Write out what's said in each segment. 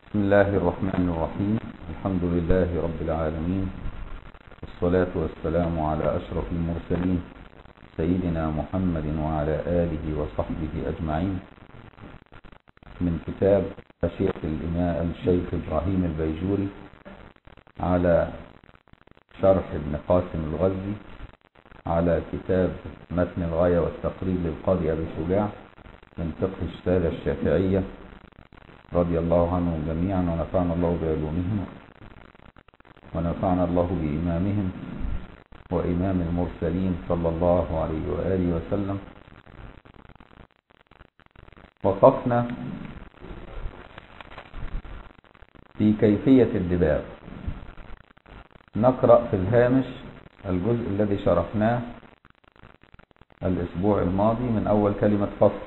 بسم الله الرحمن الرحيم الحمد لله رب العالمين والصلاة والسلام على أشرف المرسلين سيدنا محمد وعلى آله وصحبه أجمعين من كتاب أشيخ الإماء الشيخ إبراهيم البيجوري على شرح ابن قاسم الغزي على كتاب متن الغاية والتقريب للقاضي أبي شجاع من فقه السادة الشافعية رضي الله عنهم جميعا ونفعنا الله بعلومهم ونفعنا الله بإمامهم وإمام المرسلين صلى الله عليه وآله وسلم وقفنا في كيفية الدباغ نقرأ في الهامش الجزء الذي شرحناه الأسبوع الماضي من أول كلمة فصل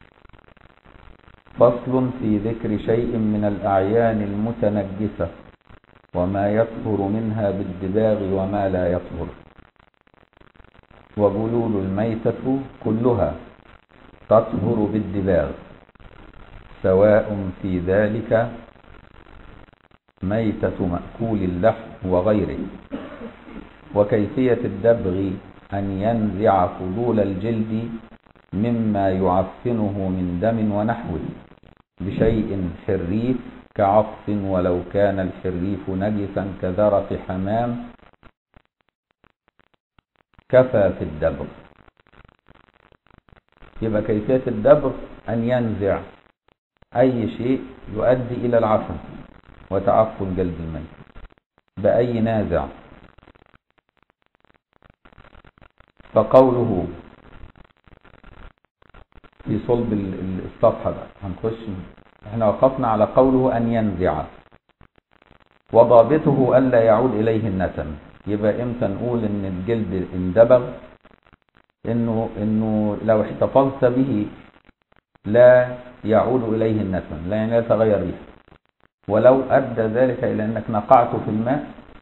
فصل في ذكر شيء من الأعيان المتنجسة وما يطهر منها بالدباغ وما لا يطهر وبلول الميتة كلها تطهر بالدباغ سواء في ذلك ميتة مأكول اللحم وغيره وكيفية الدبغ أن ينزع فضول الجلد مما يعفنه من دم ونحوه بشيء حريف كعطف ولو كان الحريف نجسا كذرة حمام كفى في الدبغ يبقى كيفية الدبغ أن ينزع أي شيء يؤدي إلى العفن وتعفن جلد الميت بأي نازع فقوله في صلب الصفحة بقى هنخش احنا وقفنا على قوله أن ينزع وضابطه ألا يعود إليه النتن يبقى امتى نقول ان الجلد اندبغ انه انه لو احتفظت به لا يعود اليه النتن لا يعني لا يتغير ريحه ولو ادى ذلك الى انك نقعته في الماء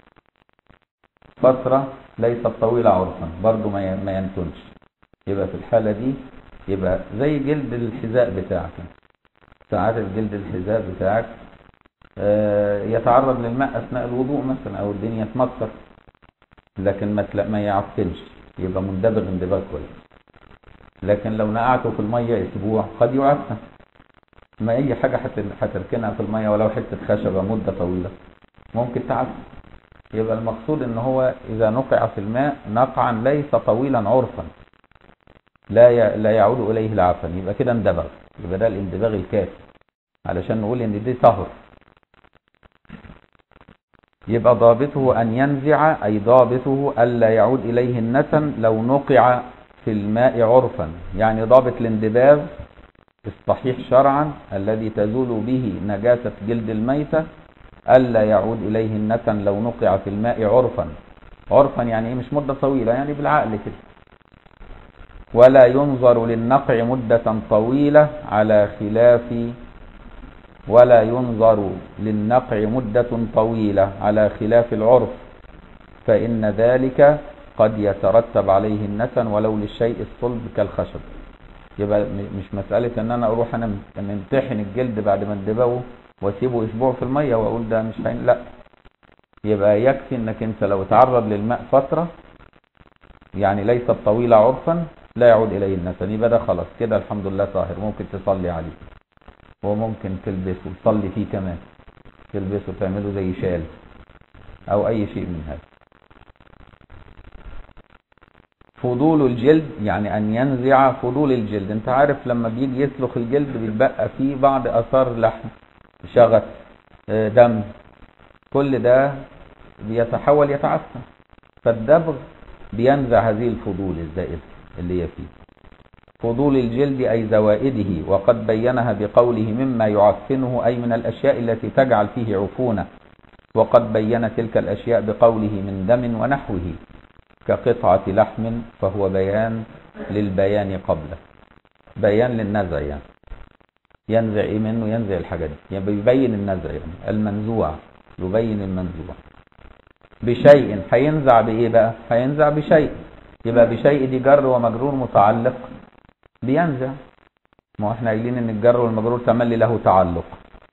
فتره ليست طويله عرفا برضه ما ينتنش يبقى في الحاله دي يبقى زي جلد الحذاء بتاعك ساعات الجلد الحذاء بتاعك يتعرض للماء اثناء الوضوء مثلا او الدنيا تمطر لكن ما ما يعفنش يبقى مندبغ اندباغ كويس لكن لو نقعته في الميه اسبوع قد يعفن ما اي حاجه هتركنها في الميه ولو حته خشبه مده طويله ممكن تعفن يبقى المقصود ان هو اذا نقع في الماء نقعا ليس طويلا عرفا لا لا يعود اليه العفن يبقى كده اندبغ يبقى ده الاندباغ الكافي علشان نقول ان دي طهر يبقى ضابطه أن ينزع أي ضابطه ألا يعود إليه النتن لو نقع في الماء عرفا يعني ضابط الاندباغ الصحيح شرعا الذي تزول به نجاسة جلد الميتة ألا يعود إليه النتن لو نقع في الماء عرفا عرفا يعني مش مدة طويلة يعني بالعقل كده ولا ينظر للنقع مدة طويلة على خلاف ولا ينظر للنقع مدة طويلة على خلاف العرف فإن ذلك قد يترتب عليه النتن ولو للشيء الصلب كالخشب يبقى مش مسألة ان انا اروح انا امتحن الجلد بعد ما اندبغه واسيبه اسبوع في المية واقول ده مش هين لا يبقى يكفي انك انت لو تعرض للماء فترة يعني ليست طويلة عرفا لا يعود اليه النتن يبقى ده خلاص كده الحمد لله طاهر ممكن تصلي عليه وممكن تلبسه تصلي فيه كمان تلبسه تعمله زي شال او اي شيء من هذا فضول الجلد يعني ان ينزع فضول الجلد انت عارف لما بيجي يسلخ الجلد بيتبقى فيه بعض اثار لحم شغف دم كل ده بيتحول يتعفن فالدبغ بينزع هذه الفضول الزائده اللي هي فيه فضول الجلد أي زوائده وقد بينها بقوله مما يعفنه أي من الأشياء التي تجعل فيه عفونة وقد بين تلك الأشياء بقوله من دم ونحوه كقطعة لحم فهو بيان للبيان قبله بيان للنزع يعني ينزع إيه منه ينزع الحاجة دي يعني بيبين النزع يعني المنزوع يبين المنزوع بشيء هينزع بإيه بقى هينزع بشيء يبقى بشيء دي جر ومجرور متعلق بينزع ما هو احنا قايلين ان الجر والمجرور تملي له تعلق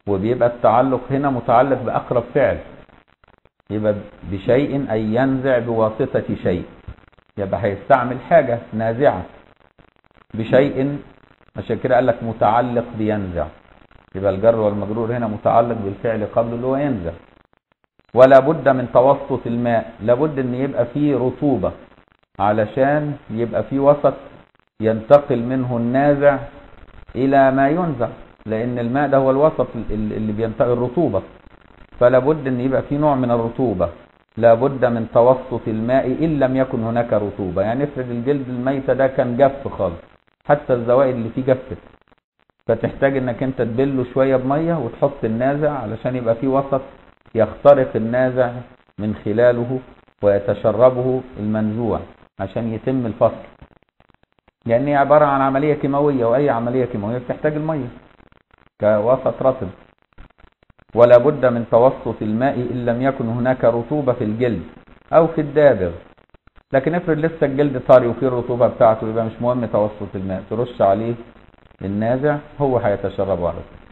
وبيبقى التعلق هنا متعلق بأقرب فعل يبقى بشيء أي ينزع بواسطة شيء يبقى هيستعمل حاجة نازعة بشيء عشان كده قال لك متعلق بينزع يبقى الجر والمجرور هنا متعلق بالفعل قبل اللي هو ينزع ولا بد من توسط الماء لابد ان يبقى فيه رطوبة علشان يبقى فيه وسط ينتقل منه النازع الى ما ينزع لان الماء ده هو الوسط اللي بينتقل الرطوبة فلا بد ان يبقى فيه نوع من الرطوبة لا بد من توسط الماء ان لم يكن هناك رطوبة يعني افرض الجلد الميت ده كان جف خالص حتى الزوائد اللي فيه جفت فتحتاج انك انت تبله شوية بمية وتحط النازع علشان يبقى فيه وسط يخترق النازع من خلاله ويتشربه المنزوع عشان يتم الفصل لان هي عبارة عن عملية كيماوية واي عملية كيماوية بتحتاج المية كوسط رطب ولا بد من توسط الماء ان لم يكن هناك رطوبة في الجلد او في الدابغ لكن افرض لسه الجلد طري وفيه الرطوبة بتاعته يبقى مش مهم توسط الماء ترش عليه النازع هو هيتشربه على طول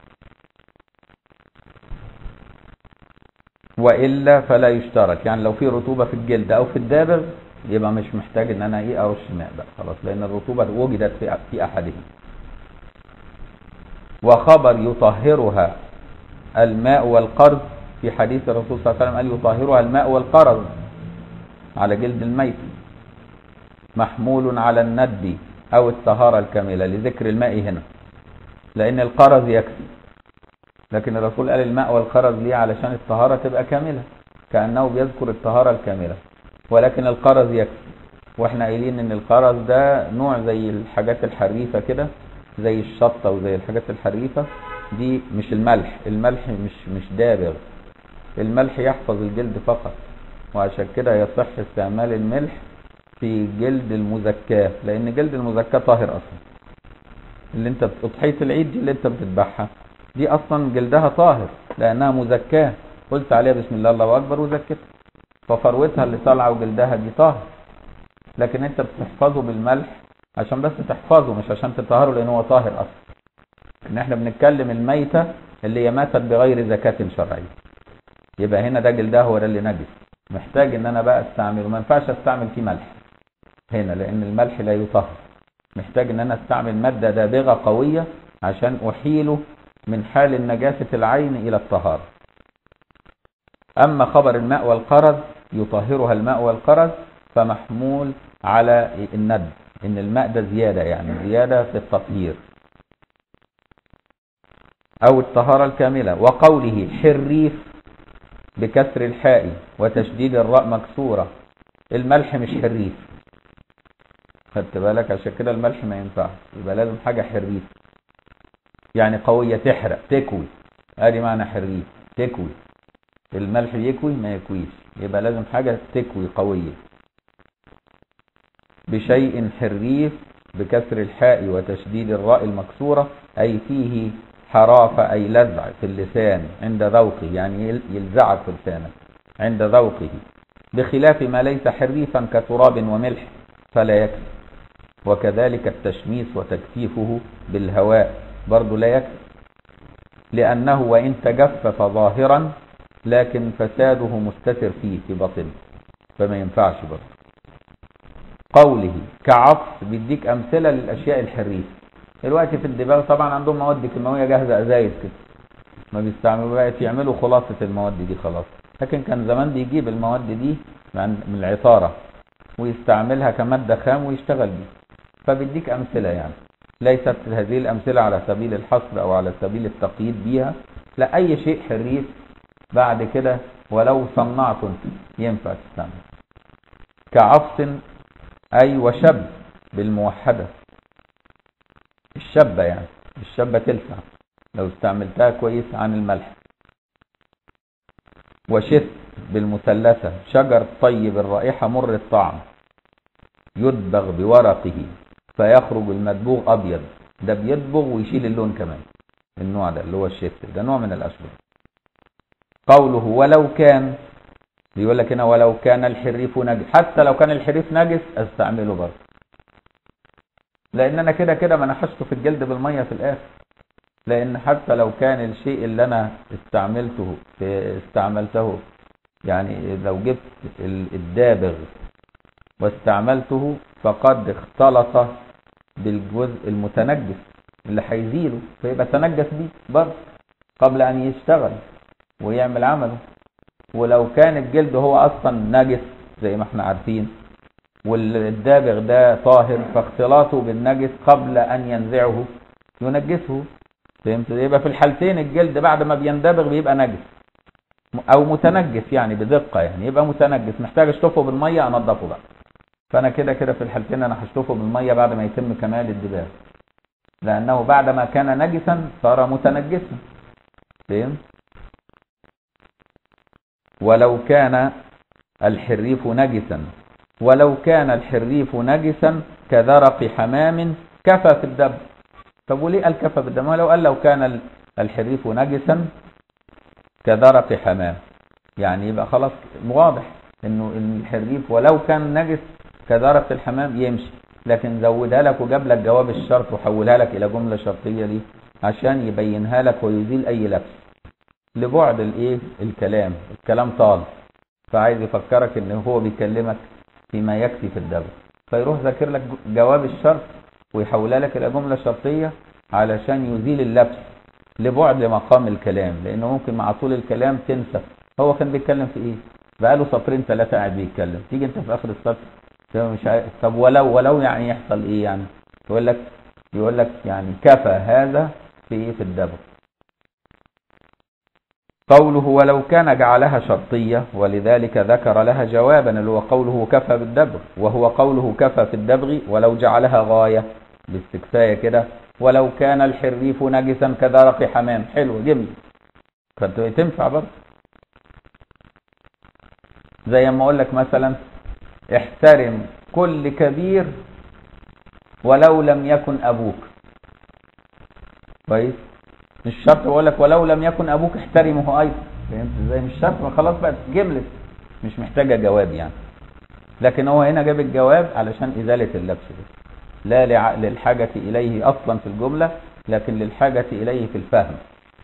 وإلا فلا يشترك يعني لو في رطوبة في الجلد أو في الدابغ يبقى مش محتاج ان انا ايه ارش ماء بقى خلاص لان الرطوبة وجدت في في احدهم وخبر يطهرها الماء والقرض في حديث الرسول صلى الله عليه وسلم قال يطهرها الماء والقرض على جلد الميت محمول على الندب او الطهارة الكاملة لذكر الماء هنا لان القرض يكفي لكن الرسول قال الماء والقرض ليه علشان الطهارة تبقى كاملة كأنه بيذكر الطهارة الكاملة ولكن القرض يكفي واحنا قايلين ان القرض ده نوع زي الحاجات الحريفة كده زي الشطة وزي الحاجات الحريفة دي مش الملح الملح مش مش دابغ الملح يحفظ الجلد فقط وعشان كده يصح استعمال الملح في جلد المزكاة لان جلد المزكاة طاهر اصلا اللي انت اضحية العيد دي اللي انت بتذبحها دي اصلا جلدها طاهر لانها مزكاة قلت عليها بسم الله الله اكبر وزكتها ففروتها اللي طالعه وجلدها دي طاهر لكن انت بتحفظه بالملح عشان بس تحفظه مش عشان تطهره لان هو طاهر اصلا ان احنا بنتكلم الميتة اللي هي ماتت بغير زكاة شرعية يبقى هنا ده جلدها هو ده اللي نجس محتاج ان انا بقى استعمله ما ينفعش استعمل فيه ملح هنا لان الملح لا يطهر محتاج ان انا استعمل مادة دابغة قوية عشان احيله من حال النجاسة العين الى الطهارة اما خبر الماء والقرض يطهرها الماء والقرض فمحمول على الند ان الماء ده زيادة يعني زيادة في التطهير او الطهارة الكاملة وقوله حريف بكسر الحاء وتشديد الراء مكسورة الملح مش حريف خدت بالك عشان كده الملح ما ينفعش يبقى لازم حاجة حريف يعني قوية تحرق تكوي ادي معنى حريف تكوي الملح يكوي ما يكويش يبقى لازم حاجة تكوي قوية بشيء حريف بكسر الحاء وتشديد الراء المكسورة أي فيه حرافة أي لذع في اللسان عند ذوقه يعني يلزعك في لسانك عند ذوقه بخلاف ما ليس حريفا كتراب وملح فلا يكفي وكذلك التشميس وتكثيفه بالهواء برضو لا يكفي لأنه وإن تجفف ظاهرا لكن فساده مستتر فيه في باطنه فما ينفعش برضه قوله كعطف بيديك أمثلة للأشياء الحريفة دلوقتي في الدباغ طبعا عندهم مواد كيماويه جاهزه ازايز كده ما بيستعملوا بقى يعملوا خلاصه المواد دي خلاص لكن كان زمان بيجيب المواد دي من العطاره ويستعملها كماده خام ويشتغل بيها فبيديك امثله يعني ليست هذه الامثله على سبيل الحصر او على سبيل التقييد بيها لا اي شيء حريف بعد كده ولو صنعته ينفع تستعمل كعفص اي وشب بالموحده الشبة يعني الشبة تلسع لو استعملتها كويس عن الملح وشث بالمثلثة شجر طيب الرائحة مر الطعم يدبغ بورقه فيخرج المدبوغ أبيض ده بيدبغ ويشيل اللون كمان النوع ده اللي هو الشث ده نوع من الأشجار قوله ولو كان بيقول لك هنا ولو كان الحريف نجس حتى لو كان الحريف نجس استعمله برضه لان انا كده كده ما نحشته في الجلد بالميه في الاخر لان حتى لو كان الشيء اللي انا استعملته استعملته يعني لو جبت الدابغ واستعملته فقد اختلط بالجزء المتنجس اللي هيزيله فيبقى تنجس بيه برضه قبل ان يشتغل ويعمل عمله ولو كان الجلد هو اصلا نجس زي ما احنا عارفين والدابغ ده طاهر فاختلاطه بالنجس قبل ان ينزعه ينجسه فهمت يبقى في الحالتين الجلد بعد ما بيندبغ بيبقى نجس او متنجس يعني بدقه يعني يبقى متنجس محتاج اشطفه بالميه انضفه بقى فانا كده كده في الحالتين انا هشطفه بالميه بعد ما يتم كمال الدباغ لانه بعد ما كان نجسا صار متنجسا فهمت ولو كان الحريف نجسا ولو كان الحريف نجسا كذرق حمام كفى في الدم طب وليه قال كفى بالدم ولو قال لو كان الحريف نجسا كذرق حمام يعني يبقى خلاص واضح انه الحريف ولو كان نجس كذرق الحمام يمشي لكن زودها لك وجاب لك جواب الشرط وحولها لك الى جمله شرطيه دي عشان يبينها لك ويزيل اي لبس لبعد الايه الكلام الكلام طال فعايز يفكرك ان هو بيكلمك فيما يكفي في الدبر فيروح ذاكر لك جواب الشرط ويحولها لك الى جمله شرطيه علشان يزيل اللبس لبعد مقام الكلام لانه ممكن مع طول الكلام تنسى هو كان بيتكلم في ايه بقاله سطرين ثلاثه قاعد بيتكلم تيجي انت في اخر السطر مش عارف طب ولو ولو يعني يحصل ايه يعني يقول لك يقول لك يعني كفى هذا في ايه في الدبر قوله ولو كان جعلها شرطية ولذلك ذكر لها جوابا اللي هو قوله كفى بالدبر وهو قوله كفى في الدبغ ولو جعلها غاية باستكفاية كده ولو كان الحريف نجسا كذرق حمام حلو جميل كانت تنفع برضه زي ما اقول لك مثلا احترم كل كبير ولو لم يكن ابوك كويس مش شرط بقول لك ولو لم يكن ابوك احترمه ايضا فهمت ازاي مش شرط ما خلاص بقت جملت مش محتاجه جواب يعني لكن هو هنا جاب الجواب علشان ازاله اللبس ده لا للحاجه اليه اصلا في الجمله لكن للحاجه اليه في الفهم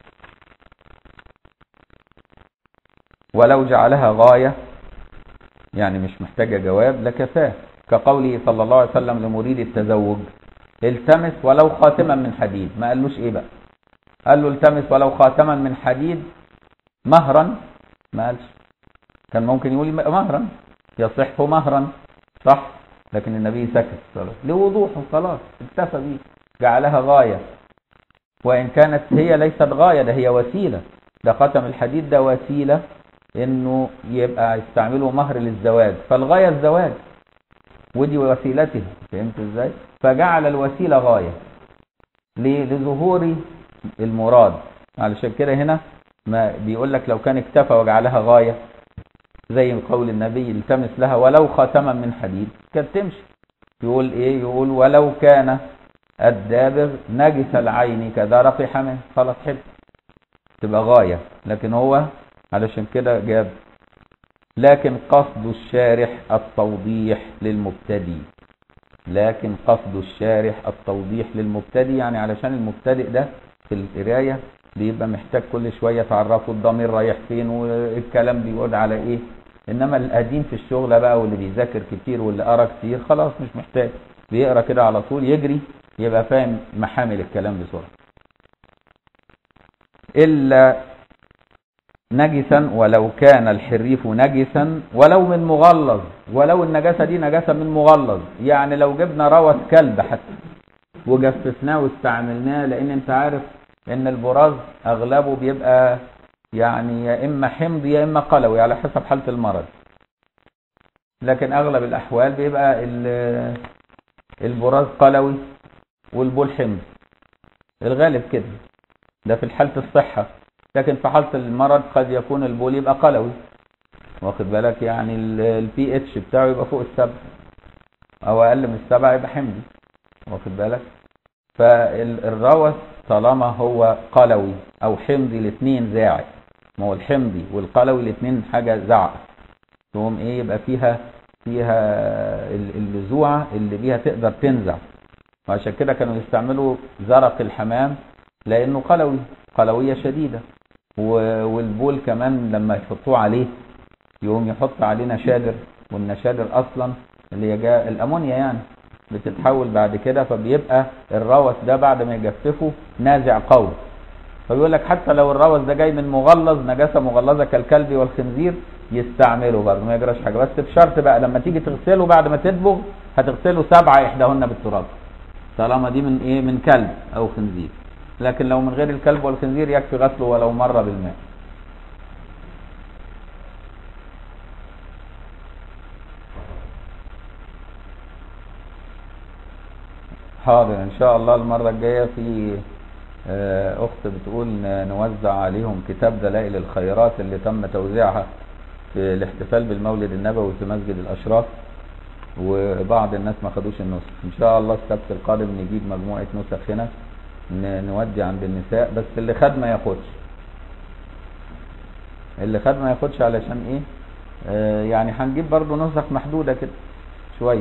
ولو جعلها غايه يعني مش محتاجه جواب لكفاه كقوله صلى الله عليه وسلم لمريد التزوج التمس ولو خاتما من حديد ما قالوش ايه بقى قال له التمس ولو خاتما من حديد مهرا ما قالش كان ممكن يقول مهرا يصح مهرا صح لكن النبي سكت لوضوحه خلاص اكتفى به جعلها غاية وإن كانت هي ليست غاية ده هي وسيلة ده ختم الحديد ده وسيلة انه يبقى يستعملوا مهر للزواج فالغاية الزواج ودي وسيلتها فهمت ازاي فجعل الوسيلة غاية ليه لظهور المراد علشان كده هنا ما بيقول لك لو كان اكتفى وجعلها غاية زي قول النبي التمس لها ولو خاتما من حديد كانت تمشي يقول ايه يقول ولو كان الدابغ نجس العين كدرق حماه خلاص حلو تبقى غاية لكن هو علشان كده جاب لكن قصد الشارح التوضيح للمبتدي لكن قصد الشارح التوضيح للمبتدي يعني علشان المبتدئ ده في القرايه بيبقى محتاج كل شويه تعرفوا الضمير رايح فين والكلام بيقول على ايه انما القديم في الشغل بقى واللي بيذاكر كتير واللي قرا كتير خلاص مش محتاج بيقرا كده على طول يجري يبقى فاهم محامل الكلام بسرعه الا نجسا ولو كان الحريف نجسا ولو من مغلظ ولو النجاسه دي نجاسه من مغلظ يعني لو جبنا روث كلب حتى وجففناه واستعملناه لان انت عارف ان البراز اغلبه بيبقى يعني يا اما حمض يا اما قلوي على حسب حاله المرض لكن اغلب الاحوال بيبقى البراز قلوي والبول حمض الغالب كده ده في حاله الصحه لكن في حاله المرض قد يكون البول يبقى قلوي واخد بالك يعني البي اتش بتاعه يبقى فوق السبع او اقل من السبع يبقى حمضي واخد بالك فالروث طالما هو قلوي او حمضي الاثنين زاعق ما هو الحمضي والقلوي الاثنين حاجه زعق تقوم ايه يبقى فيها فيها اللزوعه اللي بيها تقدر تنزع وعشان كده كانوا يستعملوا زرق الحمام لانه قلوي قلويه شديده و- والبول كمان لما يحطوه عليه يقوم يحط عليه نشادر والنشادر اصلا اللي هي جا- الامونيا يعني بتتحول بعد كده فبيبقى الروث ده بعد ما يجففه نازع قوي فبيقول لك حتى لو الروث ده جاي من مغلظ نجاسه مغلظه كالكلب والخنزير يستعمله برضه ما يجراش حاجه بس بشرط بقى لما تيجي تغسله بعد ما تدبغ هتغسله سبعه احداهن بالتراب طالما دي من ايه من كلب او خنزير لكن لو من غير الكلب والخنزير يكفي غسله ولو مره بالماء حاضر ان شاء الله المره الجايه في آه، اخت بتقول ن- نوزع عليهم كتاب دلائل الخيرات اللي تم توزيعها في الاحتفال بالمولد النبوي في مسجد الاشراف وبعض الناس ما خدوش النسخ ان شاء الله السبت القادم نجيب مجموعه نسخ هنا ن- نودي عند النساء بس اللي خد ما ياخدش اللي خد ما ياخدش علشان ايه آه يعني هنجيب برضو نسخ محدوده كده شويه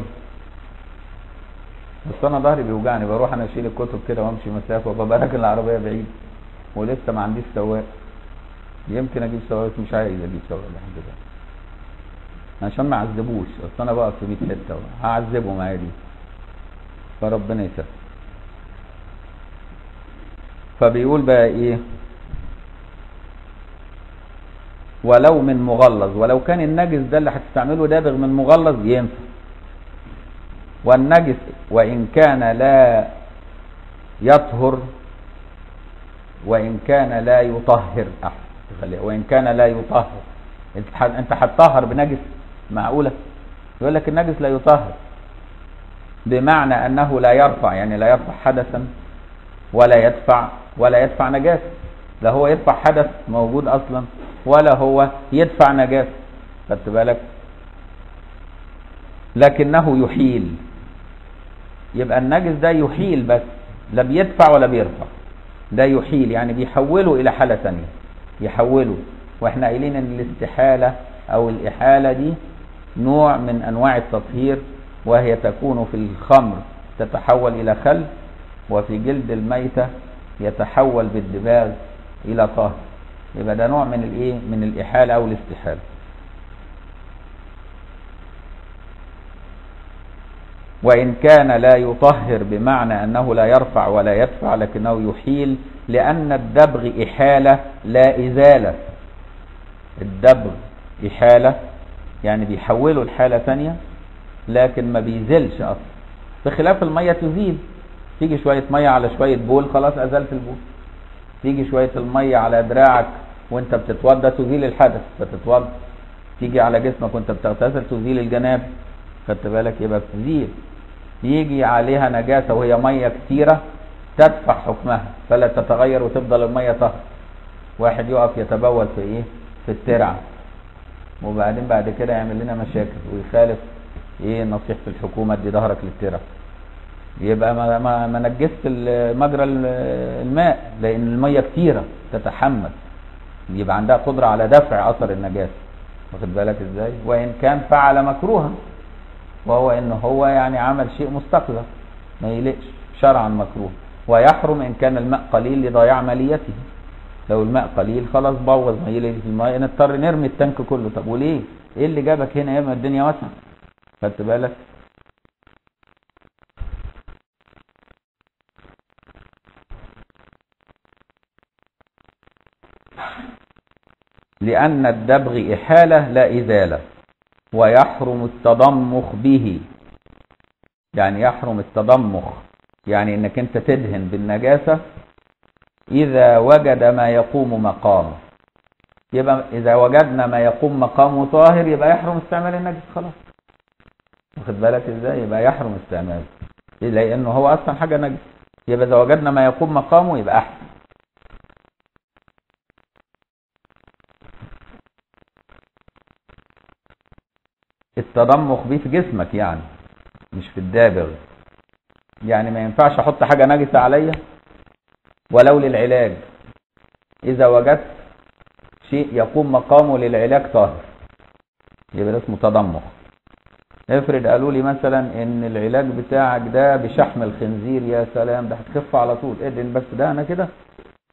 بس انا ظهري بيوجعني بروح انا اشيل الكتب كده وامشي مسافه وببقى راكن العربيه بعيد ولسه ما عنديش سواق يمكن اجيب سواق بس مش عايز اجيب سواق لحد دلوقتي عشان ما اعذبوش اصل انا بقف في 100 حته هعذبهم عادي فربنا يسهل فبيقول بقى ايه ولو من مغلظ ولو كان النجس ده اللي هتستعمله دابغ من مغلظ ينفع والنجس وإن كان لا يطهر وإن كان لا يطهر أحسن وإن كان لا يطهر انت ح- انت هتطهر بنجس معقولة يقول لك النجس لا يطهر بمعنى أنه لا يرفع يعني لا يرفع حدثا ولا يدفع ولا يدفع نجاسة لا هو يدفع حدث موجود أصلا ولا هو يدفع نجاسة خدت بالك لكنه يحيل يبقى النجس ده يحيل بس لا بيدفع ولا بيرفع ده يحيل يعني بيحوله الى حالة تانية يحوله واحنا قايلين ان الاستحالة او الاحالة دي نوع من انواع التطهير وهي تكون في الخمر تتحول الى خل وفي جلد الميتة يتحول بالدباغ الى طهر يبقى ده نوع من الايه من الاحالة او الاستحالة وإن كان لا يطهر بمعنى أنه لا يرفع ولا يدفع لكنه يحيل لأن الدبغ إحالة لا إزالة الدبغ إحالة يعني بيحوله لحالة ثانية لكن ما بيزلش أصلا بخلاف المية تزيل تيجي شوية مية على شوية بول خلاص أزلت البول تيجي شوية المية على دراعك وانت بتتوضى تزيل الحدث فتتوضى تيجي على جسمك وانت بتغتسل تزيل الجناب خدت بالك يبقى بتزيل يجي عليها نجاسة وهي مية كتيرة تدفع حكمها فلا تتغير وتفضل المية طهر واحد يقف يتبول في ايه في الترعة وبعدين بعد كده يعمل لنا مشاكل ويخالف ايه نصيحة الحكومة ادي ظهرك للترعة يبقى ما ما ما نجست ال- مجرى ال- الماء لان المية كتيرة تتحمل يبقى عندها قدرة على دفع اثر النجاسة واخد بالك ازاي وان كان فعل مكروها وهو ان هو يعني عمل شيء مستقذر ما يليقش شرعا مكروه ويحرم ان كان الماء قليل لضياع ماليته لو الماء قليل خلاص بوظ ما يلي في الماء نضطر نرمي التانك كله طب وليه ايه اللي جابك هنا يا اما الدنيا واسعه خدت بالك لأن الدبغ إحالة لا إزالة ويحرم التضمخ به يعني يحرم التضمخ يعني انك انت تدهن بالنجاسة اذا وجد ما يقوم مقامه يبقى اذا وجدنا ما يقوم مقامه طاهر يبقى يحرم استعمال النجس خلاص واخد بالك ازاي يبقى يحرم استعماله لانه هو اصلا حاجة نجس يبقى اذا وجدنا ما يقوم مقامه يبقى احسن التضمخ بيه في جسمك يعني مش في الدابغ يعني ما ينفعش احط حاجة نجسة عليا ولو للعلاج اذا وجدت شيء يقوم مقامه للعلاج طاهر يبقى ده اسمه تضمخ افرض قالوا لي مثلا ان العلاج بتاعك ده بشحم الخنزير يا سلام ده هتخف على طول ادهن بس ده انا كده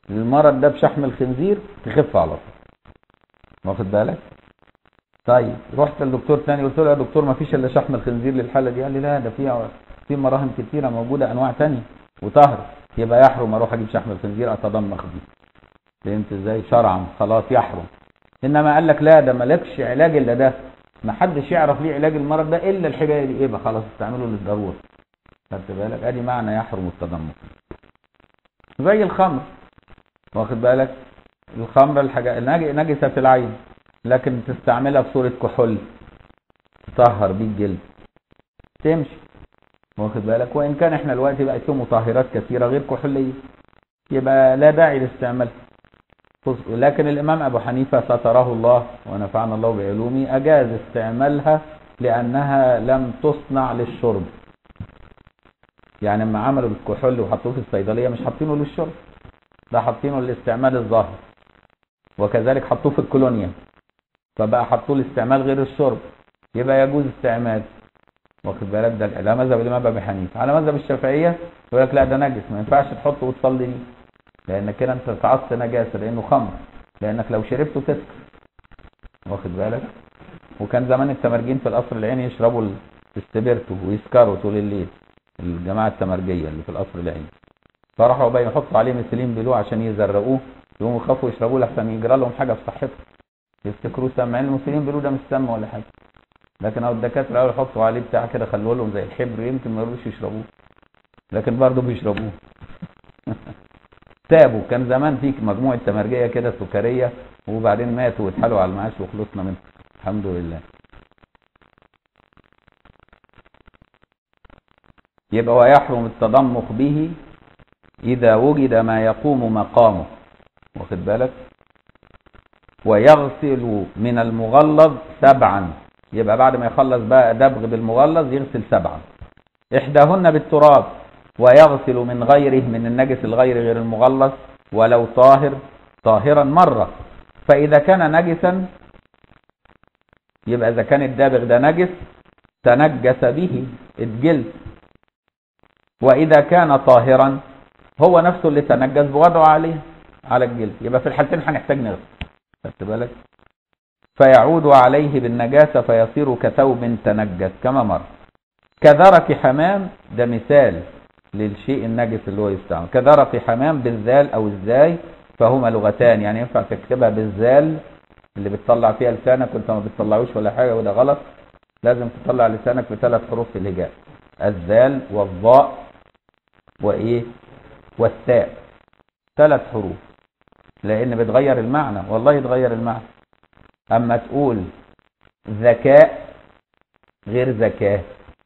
المرض ده بشحم الخنزير تخف على طول واخد بالك طيب رحت للدكتور تاني قلت له يا دكتور ما فيش الا شحم الخنزير للحاله دي قال لي لا ده في في مراهم كتيره موجوده انواع تانية وطهر يبقى يحرم اروح اجيب شحم الخنزير اتضمخ بيه فهمت ازاي شرعا خلاص يحرم انما قال لك لا ده مالكش علاج الا ده ما حدش يعرف ليه علاج المرض ده الا الحكايه دي يبقى خلاص استعمله للضروره خدت بالك ادي معنى يحرم التضمخ زي الخمر واخد بالك الخمر الحاجه نجسه في العين لكن تستعملها بصوره كحول تطهر بيه الجلد تمشي واخد بالك وان كان احنا دلوقتي بقى فيه مطهرات كثيره غير كحوليه يبقى لا داعي لاستعمالها لكن الامام ابو حنيفه ستره الله ونفعنا الله بعلومه اجاز استعمالها لانها لم تصنع للشرب يعني لما عملوا الكحول وحطوه في الصيدليه مش حاطينه للشرب ده حاطينه للاستعمال الظاهر وكذلك حطوه في الكولونيا فبقى حطوه لاستعمال غير الشرب يبقى يجوز استعمال واخد بالك ده على مذهب الامام ابي حنيفه على مذهب الشافعيه يقول لك لا ده نجس ما ينفعش تحطه وتصلي بيه لان كده انت تعص نجاسه لانه خمر لانك لو شربته تسكر واخد بالك وكان زمان التمرجين في القصر العيني يشربوا الاستبرتو ويسكروا طول الليل الجماعه التمرجيه اللي في القصر العيني فراحوا بقى يحطوا عليه مثلين بلو عشان يزرقوه يقوموا يخافوا يشربوه لحسن يجرى لهم حاجه في صحتهم يفتكروه سم مع ان المسلمين بيقولوا ده مش سم ولا حاجه لكن اهو الدكاتره قالوا يحطوا عليه بتاع كده خلوه لهم زي الحبر يمكن ما يرضوش يشربوه لكن برضه بيشربوه تابوا كان زمان في مجموعه تمرجيه كده سكريه وبعدين ماتوا واتحالوا على المعاش وخلصنا منهم الحمد لله يبقى ويحرم التضمخ به إذا وجد ما يقوم مقامه واخد بالك ويغسل من المغلظ سبعا يبقى بعد ما يخلص بقى دبغ بالمغلظ يغسل سبعا إحداهن بالتراب ويغسل من غيره من النجس الغير غير المغلظ ولو طاهر طاهرا مرة فإذا كان نجسا يبقى إذا كان الدابغ ده نجس تنجس به الجلد وإذا كان طاهرا هو نفسه اللي تنجس بوضعه عليه على الجلد يبقى في الحالتين هنحتاج نغسل خدت بالك فيعود عليه بالنجاسة فيصير كثوب تنجس كما مر كذرك حمام ده مثال للشيء النجس اللي هو يستعمل كذرق حمام بالذال او الزاي فهما لغتان يعني ينفع تكتبها بالذال اللي بتطلع فيها لسانك وانت ما بتطلعوش ولا حاجه وده غلط لازم تطلع لسانك بثلاث حروف في الهجاء الذال والضاء وايه والثاء ثلاث حروف لان بتغير المعنى والله يتغير المعنى اما تقول ذكاء غير ذكاء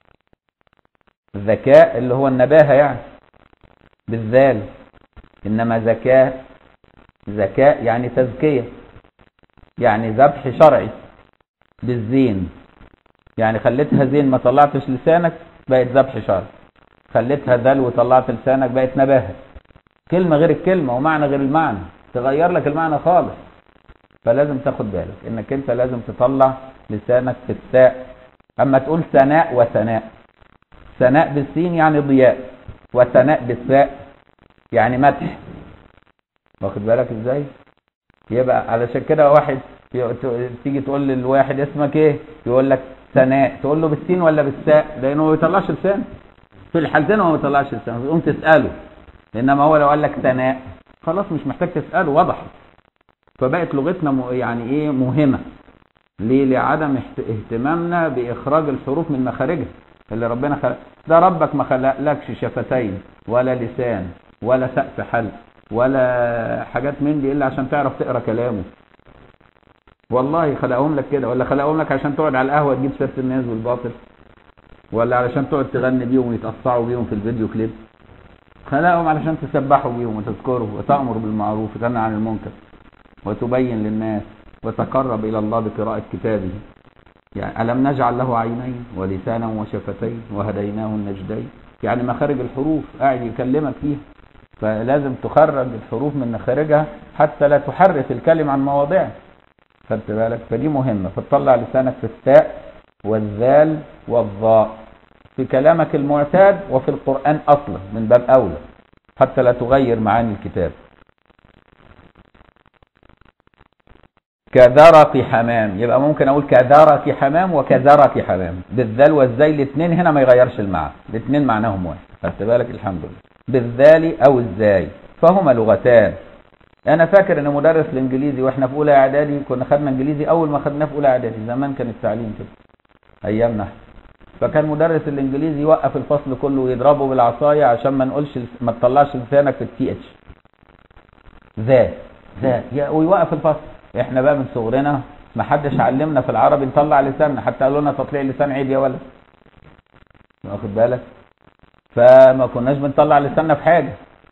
ذكاء اللي هو النباهة يعني بالذال انما ذكاء ذكاء يعني تزكية يعني ذبح شرعي بالزين يعني خليتها زين ما طلعتش لسانك بقت ذبح شرعي خليتها ذل وطلعت لسانك بقت نباهة كلمة غير الكلمة ومعنى غير المعنى تغير لك المعنى خالص فلازم تاخد بالك انك انت لازم تطلع لسانك في الساء اما تقول ثناء وثناء ثناء بالسين يعني ضياء وثناء بالثاء يعني مدح واخد بالك ازاي يبقى علشان كده واحد تيجي تقول للواحد اسمك ايه يقول لك ثناء تقول له بالسين ولا بالثاء لانه ما بيطلعش لسان في الحالتين هو ما بيطلعش لسان تقوم تساله انما هو لو قال لك ثناء خلاص مش محتاج تساله وضح فبقت لغتنا يعني ايه مهمه ليه لعدم اهتمامنا باخراج الحروف من مخارجها اللي ربنا خلق ده ربك ما خلقلكش شفتين ولا لسان ولا سقف حلق ولا حاجات من دي الا عشان تعرف تقرا كلامه والله خلقهم لك كده ولا خلقهم لك عشان تقعد على القهوه تجيب سيره الناس والباطل ولا علشان تقعد تغني بيهم ويتقطعوا بيهم في الفيديو كليب خلقهم علشان تسبحوا بيهم وتذكروا وتأمر بالمعروف وتنهى عن المنكر وتبين للناس وتقرب إلى الله بقراءة كتابه يعني ألم نجعل له عينين ولسانا وشفتين وهديناه النجدين يعني مخارج الحروف قاعد يكلمك فيها فلازم تخرج الحروف من مخارجها حتى لا تحرف الكلمة عن مواضعها خدت بالك فدي مهمة فتطلع لسانك في التاء والذال والظاء في كلامك المعتاد وفي القرآن أصلا من باب أولى حتى لا تغير معاني الكتاب كذرق حمام يبقى ممكن اقول كذرق حمام وكذرق حمام بالذال والزاي الاثنين هنا ما يغيرش المعنى الاثنين معناهم واحد خدت بالك الحمد لله بالذال او الزاي فهما لغتان انا فاكر ان مدرس الانجليزي واحنا في اولى اعدادي كنا خدنا انجليزي اول ما خدناه في اولى اعدادي زمان كان التعليم كده ايامنا فكان مدرس الانجليزي يوقف الفصل كله ويضربه بالعصايه عشان ما نقولش ما تطلعش لسانك في التي اتش ذا ذا ويوقف الفصل احنا بقى من صغرنا ما حدش علمنا في العربي نطلع لساننا حتى قالوا لنا تطليع لسان عيب يا ولد واخد بالك فما كناش بنطلع لساننا في حاجه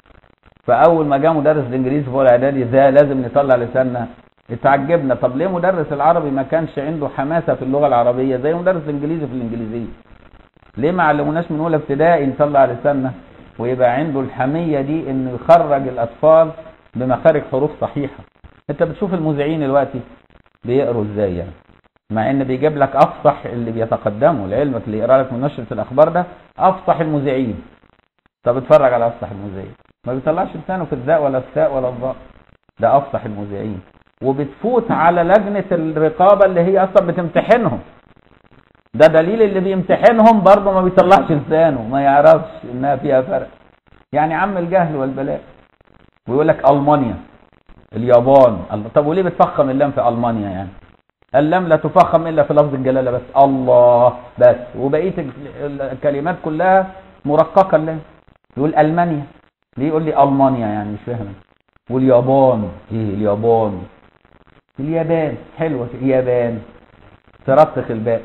فاول ما جه مدرس الانجليزي في اولى اعدادي ذا لازم نطلع لساننا اتعجبنا طب ليه مدرس العربي ما كانش عنده حماسه في اللغه العربيه زي مدرس الانجليزي في الانجليزيه ليه ما علموناش من اولى ابتدائي نطلع لساننا ويبقى عنده الحميه دي انه يخرج الاطفال بمخارج حروف صحيحه انت بتشوف المذيعين دلوقتي بيقروا ازاي يعني مع ان بيجيب لك افصح اللي بيتقدموا لعلمك اللي يقرا لك من نشره الاخبار ده افصح المذيعين طب اتفرج على افصح المذيعين ما بيطلعش لسانه في الذاء ولا الثاء ولا الظاء ده افصح المذيعين وبتفوت على لجنه الرقابه اللي هي اصلا بتمتحنهم ده دليل اللي بيمتحنهم برضه ما بيطلعش لسانه ما يعرفش انها فيها فرق يعني عم الجهل والبلاء ويقول لك المانيا اليابان طب وليه بتفخم اللام في المانيا يعني اللام لا تفخم الا في لفظ الجلاله بس الله بس وبقيه الكلمات كلها مرققه اللام يقول المانيا ليه يقول لي المانيا يعني مش فاهم واليابان ايه اليابان اليابان حلوه اليابان ترقق الباء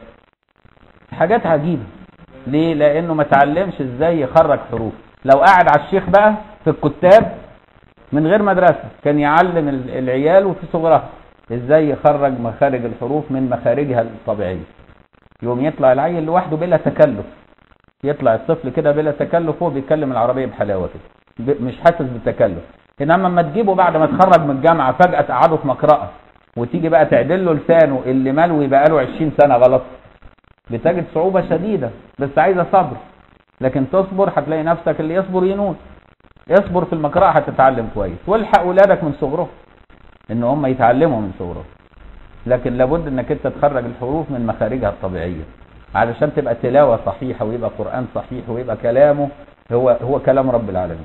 حاجات عجيبه ليه لانه ما تعلمش ازاي يخرج حروف لو قعد على الشيخ بقى في الكتاب من غير مدرسه كان يعلم العيال وفي صغرها ازاي يخرج مخارج الحروف من مخارجها الطبيعيه يوم يطلع العيل لوحده بلا تكلف يطلع الطفل كده بلا تكلف هو بيتكلم العربيه بحلاوه كده مش حاسس بالتكلف انما لما تجيبه بعد ما اتخرج من الجامعه فجاه تقعده في مقرأه وتيجي بقى تعدل له لسانه اللي ملوي بقى له 20 سنه غلط بتجد صعوبه شديده بس عايزه صبر لكن تصبر هتلاقي نفسك اللي يصبر ينون اصبر في المقرأة هتتعلم كويس والحق ولادك من صغرهم ان هم يتعلموا من صغرهم لكن لابد انك انت تخرج الحروف من مخارجها الطبيعيه علشان تبقى تلاوه صحيحه ويبقى قران صحيح ويبقى كلامه هو هو كلام رب العالمين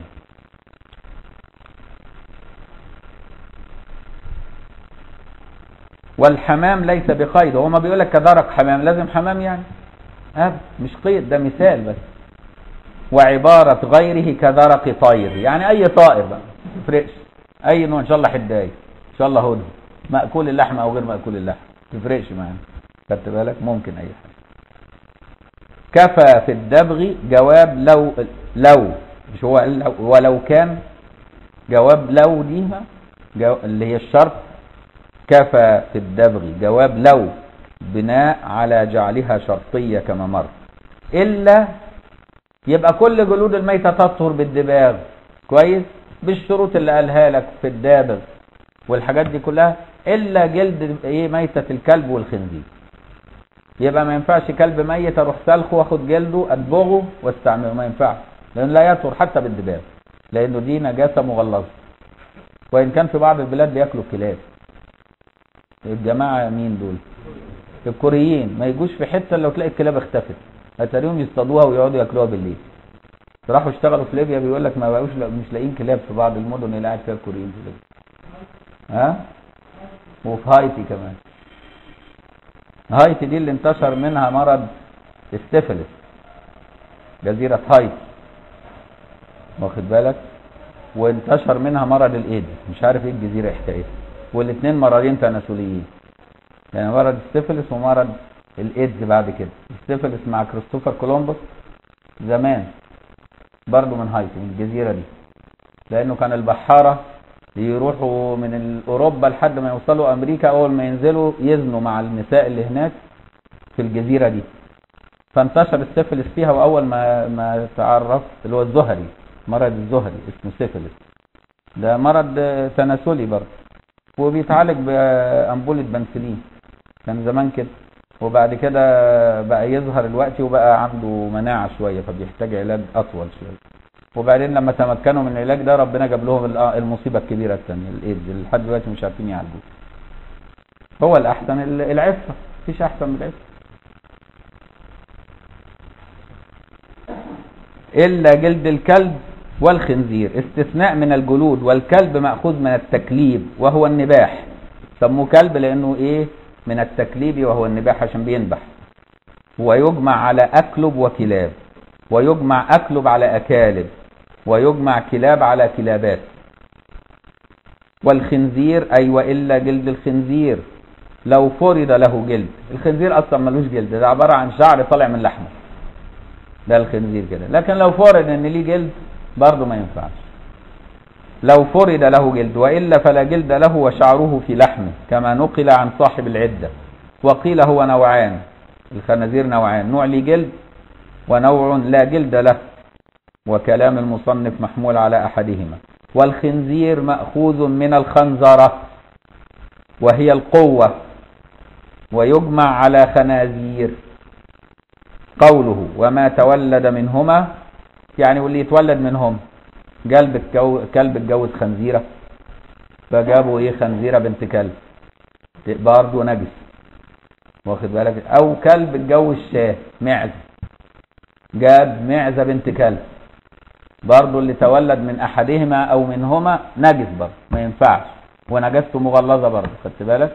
والحمام ليس بقيد هو ما بيقول لك كدرك حمام لازم حمام يعني ها مش قيد ده مثال بس وعبارة غيره كدرق طير يعني اي طائر بقى تفرقش اي نوع ان شاء الله حداية ان شاء الله هدى مأكول اللحم او غير مأكول اللحم تفرقش معانا خدت بالك ممكن اي حاجة كفى في الدبغ جواب لو لو مش هو لو ولو كان جواب لو دي جو اللي هي الشرط كفى في الدبغ جواب لو بناء على جعلها شرطية كما مر إلا يبقى كل جلود الميتة تطهر بالدباغ كويس بالشروط اللي قالها لك في الدابغ والحاجات دي كلها إلا جلد ايه ميتة الكلب والخنزير يبقى ما ينفعش كلب ميت اروح سلخه واخد جلده ادبغه واستعمله ما ينفعش لان لا يطهر حتى بالدباغ لانه دي نجاسه مغلظه وان كان في بعض البلاد بياكلوا الكلاب الجماعه مين دول الكوريين ما يجوش في حته لو تلاقي الكلاب اختفت هتلاقيهم يصطادوها ويقعدوا ياكلوها بالليل راحوا اشتغلوا في ليبيا بيقول لك ما بقوش مش لاقيين كلاب في بعض المدن اللي قاعد فيها الكوريين في ليبيا ها وفي هايتي كمان هايتي دي اللي انتشر منها مرض السيفلس جزيرة هايتي واخد بالك وانتشر منها مرض الايدز مش عارف ايه الجزيرة حكايتها والاثنين مرضين تناسليين يعني مرض السيفلس ومرض الايدز بعد كده السيفلس مع كريستوفر كولومبوس زمان برضه من هايتي من الجزيرة دي لانه كان البحارة يروحوا من اوروبا لحد ما يوصلوا امريكا اول ما ينزلوا يزنوا مع النساء اللي هناك في الجزيره دي فانتشر السيفلس فيها واول ما ما تعرف اللي هو الزهري مرض الزهري اسمه سيفلس ده مرض تناسلي برضه وبيتعالج بامبوله بنسلين كان زمان كده وبعد كده بقى يظهر الوقت وبقى عنده مناعه شويه فبيحتاج علاج اطول شويه وبعدين لما تمكنوا من العلاج ده ربنا جاب لهم المصيبه الكبيره الثانيه الايدز اللي لحد دلوقتي مش عارفين يعالجوه هو الأحسن العفة مفيش أحسن من العفة إلا جلد الكلب والخنزير استثناء من الجلود والكلب مأخوذ من التكليب وهو النباح سموه كلب لأنه إيه من التكليب وهو النباح عشان بينبح ويجمع على أكلب وكلاب ويجمع أكلب على أكالب ويجمع كلاب على كلابات والخنزير أي وإلا جلد الخنزير لو فرض له جلد الخنزير أصلا ملوش جلد ده عبارة عن شعر طالع من لحمه ده الخنزير كده لكن لو فرض ان ليه جلد برضه ما ينفعش لو فرض له جلد وإلا فلا جلد له وشعره في لحمه كما نقل عن صاحب العدة وقيل هو نوعان الخنازير نوعان نوع ليه جلد ونوع لا جلد له وكلام المصنف محمول على أحدهما والخنزير مأخوذ من الخنزرة وهي القوة ويجمع على خنازير قوله وما تولد منهما يعني واللي يتولد منهم قلب الجو كلب اتجوز خنزيره فجابوا ايه خنزيره بنت كلب برضه نجس واخد بالك او كلب اتجوز شاه معز جاب معزه بنت كلب برضه اللي تولد من احدهما او منهما نجس برضه ما ينفعش ونجسته مغلظه برضه خدت بالك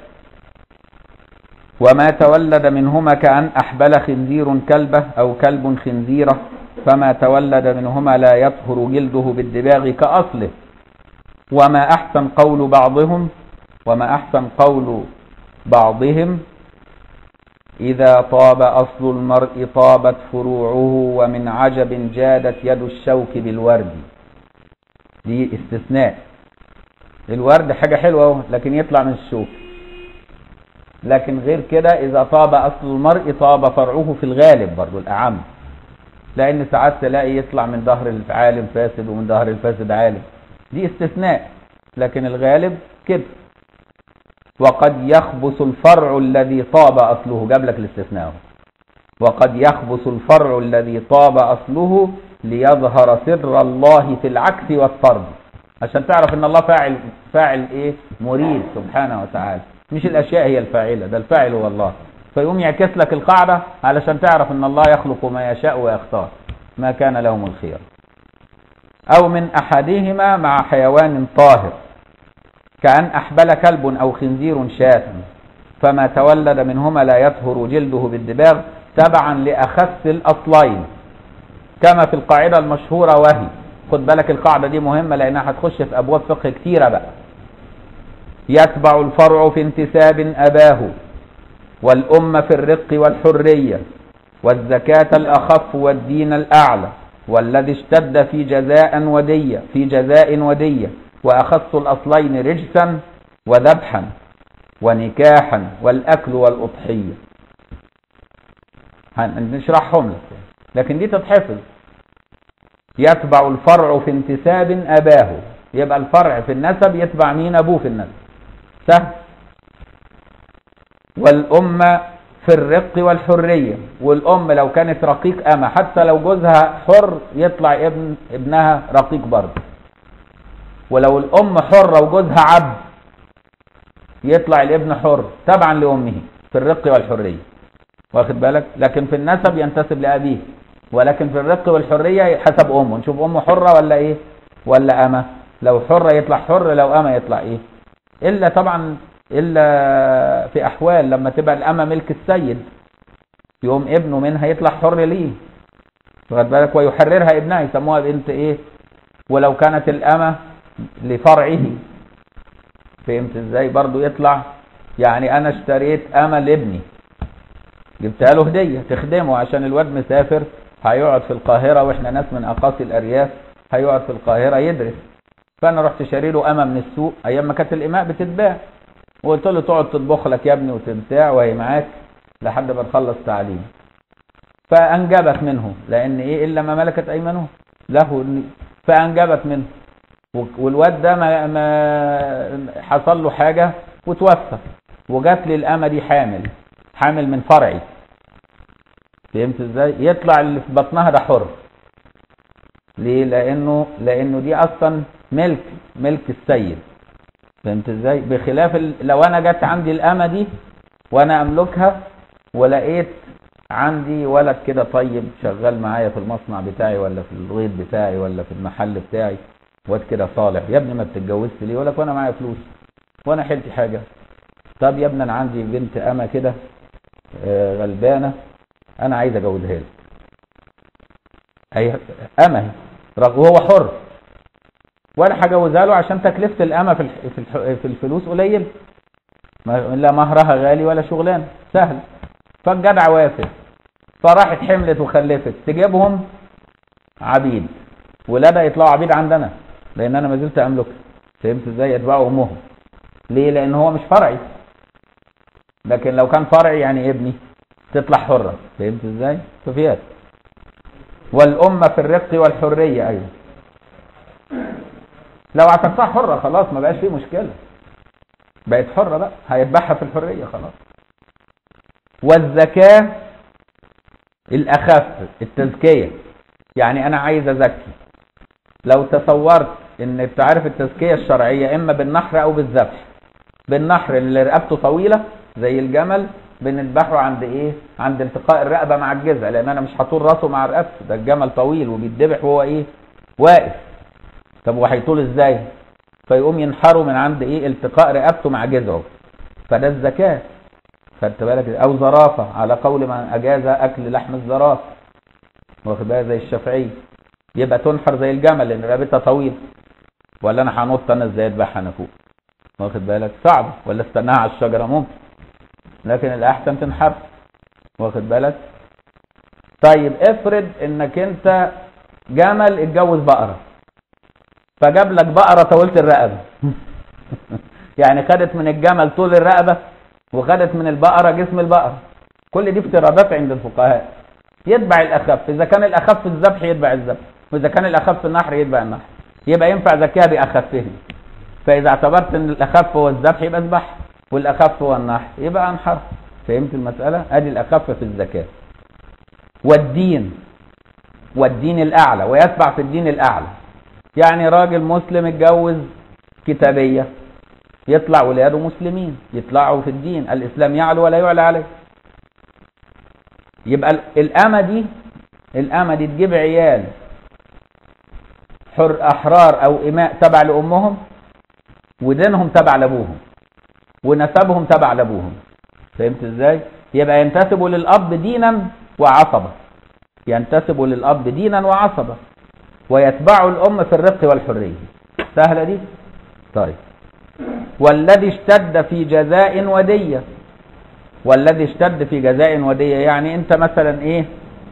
وما تولد منهما كأن أحبل خنزير كلبه أو كلب خنزيره فما تولد منهما لا يطهر جلده بالدباغ كأصله وما أحسن قول بعضهم وما أحسن قول بعضهم إذا طاب أصل المرء طابت فروعه ومن عجب جادت يد الشوك بالورد دي استثناء الورد حاجة حلوة لكن يطلع من الشوك لكن غير كده إذا طاب أصل المرء طاب فرعه في الغالب برضو الأعم لأن ساعات تلاقي يطلع من ظهر العالم فاسد ومن ظهر الفاسد عالم دي استثناء لكن الغالب كده وقد يخبث الفرع الذي طاب أصله جاب لك الاستثناء وقد يخبث الفرع الذي طاب أصله ليظهر سر الله في العكس والطرد عشان تعرف ان الله فاعل فاعل ايه مريد سبحانه وتعالى مش الاشياء هي الفاعله ده الفاعل هو الله فيقوم يعكس لك القاعده علشان تعرف ان الله يخلق ما يشاء ويختار ما كان لهم الخير او من احدهما مع حيوان طاهر كأن أحبل كلب أو خنزير شاة فما تولد منهما لا يطهر جلده بالدباغ تبعا لأخس الأصلين كما في القاعدة المشهورة وهي خد بالك القاعدة دي مهمة لأنها هتخش في أبواب فقه كتيرة بقى يتبع الفرع في انتساب أباه والأم في الرق والحرية والزكاة الأخف والدين الأعلى والذي اشتد في جزاء ودية في جزاء ودية وأخص الأصلين رجسا وذبحا ونكاحا والأكل والأضحية نشرحهم لك لكن دي تتحفظ يتبع الفرع في انتساب أباه يبقى الفرع في النسب يتبع مين أبوه في النسب سهل والأم في الرق والحرية والأم لو كانت رقيق أما حتى لو جوزها حر يطلع ابن ابنها رقيق برضه ولو الأم حرة وجوزها عبد يطلع الابن حر تبعا لأمه في الرق والحرية واخد بالك لكن في النسب ينتسب لأبيه ولكن في الرق والحرية حسب أمه نشوف أمه حرة ولا إيه ولا أمة لو حرة يطلع حر لو أمة يطلع إيه إلا طبعا إلا في أحوال لما تبقى الأمة ملك السيد يقوم ابنه منها يطلع حر ليه واخد بالك ويحررها ابنها يسموها بنت إيه ولو كانت الأمة لفرعه فهمت ازاي برضو يطلع يعني انا اشتريت امل ابني جبتها له هديه تخدمه عشان الواد مسافر هيقعد في القاهره واحنا ناس من اقاصي الارياف هيقعد في القاهره يدرس فانا رحت شاري له امه من السوق ايام ما كانت الاماء بتتباع وقلت له تقعد تطبخ لك يا ابني وتبتاع وهي معاك لحد ما تخلص تعليم فانجبت منه لان ايه الا ما ملكت ايمانه له فانجبت منه والواد ده ما, ما حصل له حاجة وتوفى وجات لي الأمة دي حامل حامل من فرعي فهمت ازاي يطلع اللي في بطنها ده حر ليه لانه لانه دي اصلا ملك ملك السيد فهمت ازاي بخلاف ال... لو انا جت عندي الامه دي وانا املكها ولقيت عندي ولد كده طيب شغال معايا في المصنع بتاعي ولا في الغيط بتاعي ولا في المحل بتاعي واد كده صالح يا ابني ما بتتجوزش ليه يقول لك وانا معايا فلوس وانا حيلتي حاجه طب يا ابني انا عندي بنت اما كده آه، غلبانه انا عايز اجوزها لك اي اما هي رغم وهو حر ولا هجوزها له عشان تكلفه الامه في الح- في الح- في الفلوس قليل ما- لا مهرها غالي ولا شغلانه سهل فالجدع وافق فراحت حملت وخلفت تجيبهم عبيد ولادها يطلعوا عبيد عندنا لان انا ما زلت املكها فهمت ازاي يتبعوا امهم ليه لان هو مش فرعي لكن لو كان فرعي يعني ابني تطلع حره فهمت ازاي ففيات والامه في الرفق والحريه ايضا لو اعتقدتها حره خلاص ما بقاش فيه مشكله بقت حره بقى هيتبعها في الحريه خلاص والزكاه الاخف التزكيه يعني انا عايز ازكي لو تصورت ان انت عارف التزكيه الشرعيه اما بالنحر او بالذبح بالنحر اللي رقبته طويله زي الجمل بنذبحه عند ايه عند التقاء الرقبه مع الجذع لان انا مش هطول راسه مع رقبته ده الجمل طويل وبيتذبح وهو ايه واقف طب وهيطول ازاي فيقوم ينحره من عند ايه التقاء رقبته مع جذعه فده الزكاه خدت بالك او زرافه على قول من اجاز اكل لحم الزرافه واخد بالك زي الشافعي يبقى تنحر زي الجمل لان رقبتها طويل ولا انا هنط انا ازاي اذبحها انا فوق واخد بالك صعب ولا استناها على الشجره ممكن لكن الاحسن تنحر واخد بالك طيب افرض انك انت جمل اتجوز بقره فجاب لك بقره طويله الرقبه يعني خدت من الجمل طول الرقبه وخدت من البقره جسم البقره كل دي افتراضات عند الفقهاء يتبع الاخف اذا كان الاخف الذبح يتبع الذبح واذا كان الاخف النحر يتبع النحر يبقى ينفع زكاها باخفهم فاذا اعتبرت ان الاخف هو الذبح يبقى اذبح والاخف هو النحر يبقى انحر فهمت المساله ادي الاخف في الزكاه والدين والدين الاعلى ويتبع في الدين الاعلى يعني راجل مسلم اتجوز كتابيه يطلع ولاده مسلمين يطلعوا في الدين الاسلام يعلو ولا يعلى عليه يبقى ال- الامه دي الامه دي تجيب عيال حر احرار او اماء تبع لامهم ودينهم تبع لابوهم ونسبهم تبع لابوهم فهمت ازاي يبقى ينتسبوا للاب دينا وعصبه ينتسبوا للاب دينا وعصبه ويتبعوا الام في الرفق والحريه سهله دي طيب والذي اشتد في جزاء وديه والذي اشتد في جزاء وديه يعني انت مثلا ايه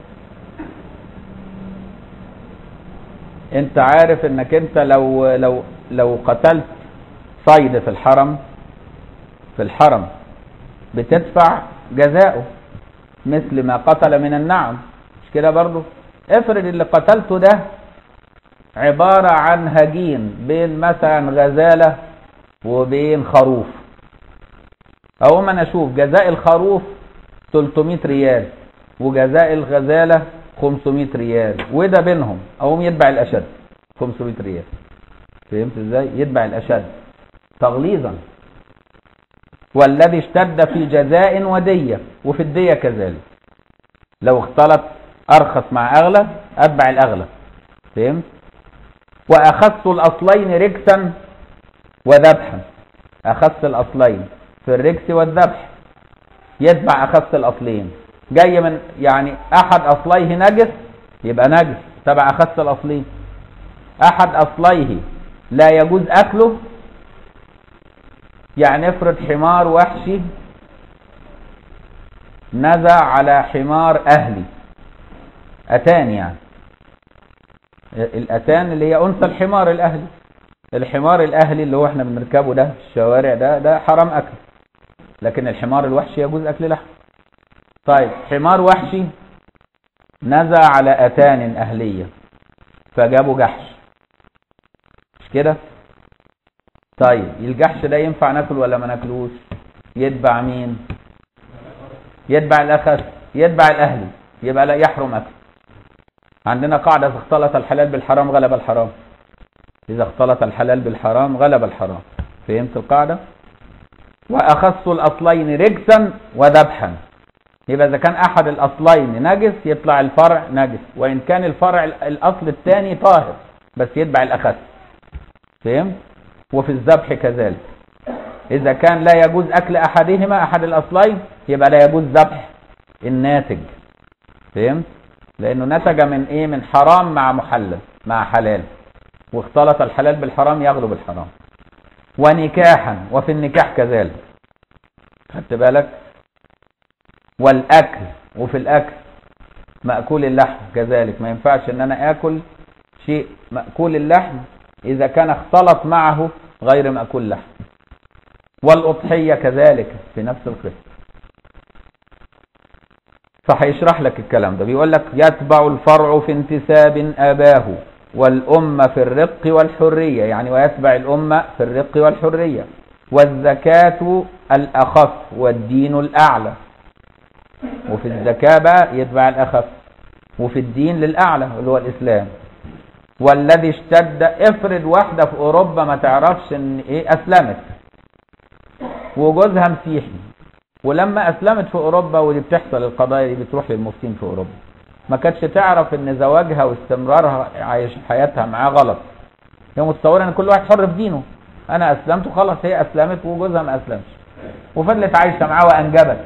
انت عارف انك انت لو لو لو قتلت صيد في الحرم في الحرم بتدفع جزاؤه مثل ما قتل من النعم مش كده برضو افرض اللي قتلته ده عبارة عن هجين بين مثلا غزالة وبين خروف اقوم انا اشوف جزاء الخروف 300 ريال وجزاء الغزالة 500 ريال وده بينهم اقوم يتبع الاشد 500 ريال فهمت ازاي يتبع الاشد تغليظا والذي اشتد في جزاء ودية وفي الدية كذلك لو اختلط ارخص مع اغلى اتبع الاغلى فهمت واخص الاصلين ركسا وذبحا اخص الاصلين في الركس والذبح يتبع اخص الاصلين جاي من يعني احد اصليه نجس يبقى نجس تبع اخص الاصلين احد اصليه لا يجوز اكله يعني افرض حمار وحشي نزع على حمار اهلي اتان يعني الاتان اللي هي انثى الحمار الاهلي الحمار الاهلي اللي هو احنا بنركبه ده في الشوارع ده ده حرام اكل لكن الحمار الوحشي يجوز اكل لحم طيب حمار وحشي نزع على اتان اهليه فجابوا جحش مش كده طيب الجحش ده ينفع ناكل ولا ما ناكلوش يتبع مين يتبع الاخس يتبع الاهلي يبقى لا يحرم اكل عندنا قاعده اذا اختلط الحلال بالحرام غلب الحرام اذا اختلط الحلال بالحرام غلب الحرام فهمت القاعدة وأخص الأصلين رجسا وذبحا يبقى إذا كان أحد الأصلين نجس يطلع الفرع نجس وإن كان الفرع الأصل الثاني طاهر بس يتبع الأخس فهمت وفي الذبح كذلك إذا كان لا يجوز أكل أحدهما أحد الأصلين يبقى لا يجوز ذبح الناتج فهمت لأنه نتج من إيه من حرام مع محلل مع حلال واختلط الحلال بالحرام يغلب الحرام ونكاحا وفي النكاح كذلك خدت بالك والاكل وفي الاكل مأكول اللحم كذلك ما ينفعش ان انا اكل شيء مأكول اللحم اذا كان اختلط معه غير مأكول لحم والاضحية كذلك في نفس القسم فهيشرح لك الكلام ده بيقول لك يتبع الفرع في انتساب اباه والأمة في الرق والحرية يعني ويتبع الأمة في الرق والحرية والزكاة الأخف والدين الأعلى وفي الزكاة بقى يتبع الأخف وفي الدين للأعلى اللي هو الإسلام والذي اشتد افرض واحدة في أوروبا ما تعرفش ان ايه أسلمت وجوزها مسيحي ولما أسلمت في أوروبا ودي بتحصل القضايا دي بتروح للمفتين في أوروبا ما كانتش تعرف ان زواجها واستمرارها عايش حياتها معاه غلط هي متصوره ان كل واحد حر في دينه انا اسلمت وخلاص هي اسلمت وجوزها ما اسلمش وفضلت عايشه معاه وانجبت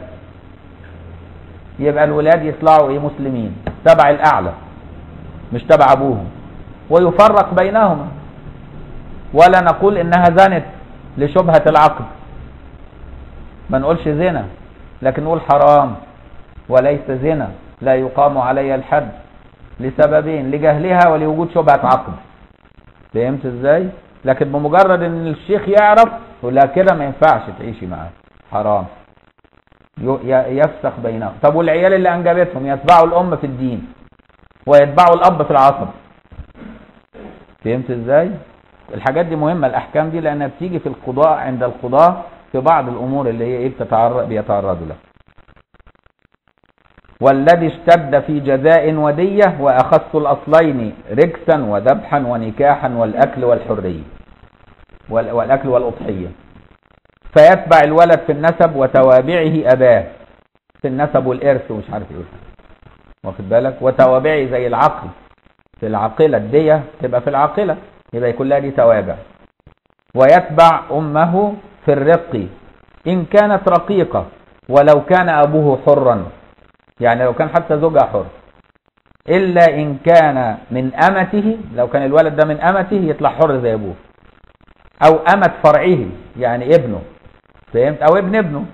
يبقى الولاد يطلعوا ايه مسلمين تبع الاعلى مش تبع ابوهم ويفرق بينهما ولا نقول انها زنت لشبهه العقد ما نقولش زنا لكن نقول حرام وليس زنا لا يقام علي الحد لسببين لجهلها ولوجود شبهة عقد فهمت ازاي لكن بمجرد ان الشيخ يعرف ولا كده ما ينفعش تعيشي معاه حرام يفسخ بينهم طب والعيال اللي انجبتهم يتبعوا الام في الدين ويتبعوا الاب في العصب فهمت ازاي الحاجات دي مهمه الاحكام دي لانها بتيجي في القضاء عند القضاء في بعض الامور اللي هي ايه بتتعرض بيتعرضوا لها والذي اشتد في جزاء ودية وأخص الأصلين ركسا وذبحا ونكاحا والأكل والحرية والأكل والأضحية فيتبع الولد في النسب وتوابعه أباه في النسب والإرث ومش عارف إيه واخد بالك وتوابعه زي العقل في العاقلة الدية تبقى في العاقلة يبقى يكون لها دي توابع ويتبع أمه في الرق إن كانت رقيقة ولو كان أبوه حرا يعني لو كان حتى زوجها حر إلا إن كان من أمته لو كان الولد ده من أمته يطلع حر زي أبوه أو أمة فرعه يعني ابنه فهمت أو ابن ابنه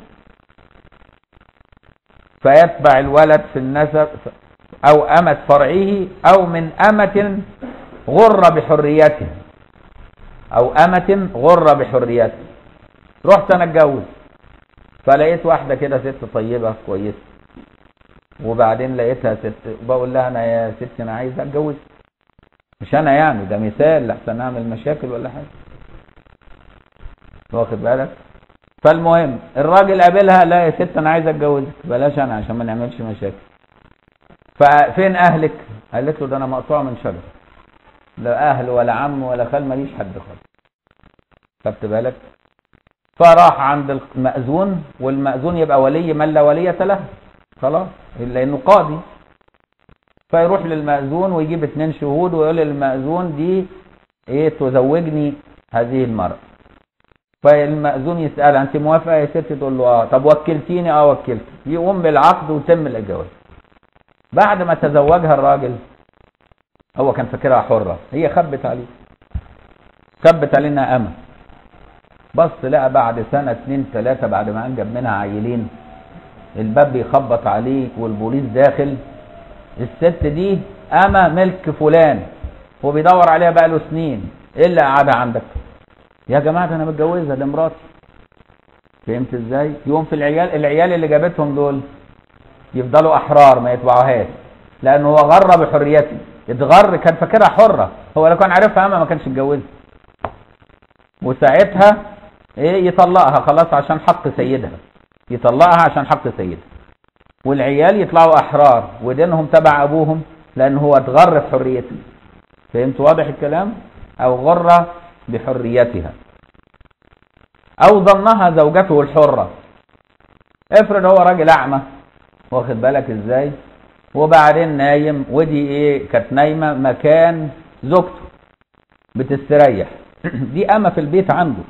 فيتبع الولد في النسب أو أمة فرعه أو من أمة غر بحريته أو أمة غر بحريته رحت أنا أتجوز فلقيت واحدة كده ست طيبة كويسة وبعدين لقيتها ست بقول لها انا يا ستي انا عايز اتجوز مش انا يعني ده مثال لحسن نعمل مشاكل ولا حاجه واخد بالك فالمهم الراجل قابلها لا يا ست انا عايز اتجوزك بلاش انا عشان ما نعملش مشاكل ففين اهلك قالت له ده انا مقطوع من شجر لا اهل ولا عم ولا خال ماليش حد خالص خدت بالك فراح عند المأذون والمأذون يبقى ولي من لا ولية له خلاص لانه قاضي فيروح للمأذون ويجيب اثنين شهود ويقول للمأذون دي ايه تزوجني هذه المرأة فالمأذون يسألها انت موافقة يا ست تقول له اه طب وكلتيني اه وكلت يقوم بالعقد وتم الجواز بعد ما تزوجها الراجل هو كان فاكرها حرة هي خبت عليه خبت عليه انها امة بص لقى بعد سنة اتنين تلاتة بعد ما انجب منها عيلين الباب بيخبط عليك والبوليس داخل الست دي اما ملك فلان وبيدور عليها بقاله سنين ايه اللي قاعده عندك يا جماعه انا متجوزها دي مراتي فهمت ازاي يوم في العيال العيال اللي جابتهم دول يفضلوا احرار ما يتبعوهاش لانه هو غر بحريته اتغر كان فاكرها حره هو لو كان عارفها اما ما كانش اتجوزها وساعتها ايه يطلقها خلاص عشان حق سيدها يطلقها عشان حق سيدها والعيال يطلعوا احرار ودينهم تبع ابوهم لان هو اتغر في حريته فهمت واضح الكلام او غر بحريتها او ظنها زوجته الحرة افرض هو راجل اعمى واخد بالك ازاي وبعدين نايم ودي ايه كانت نايمة مكان زوجته بتستريح دي اما في البيت عنده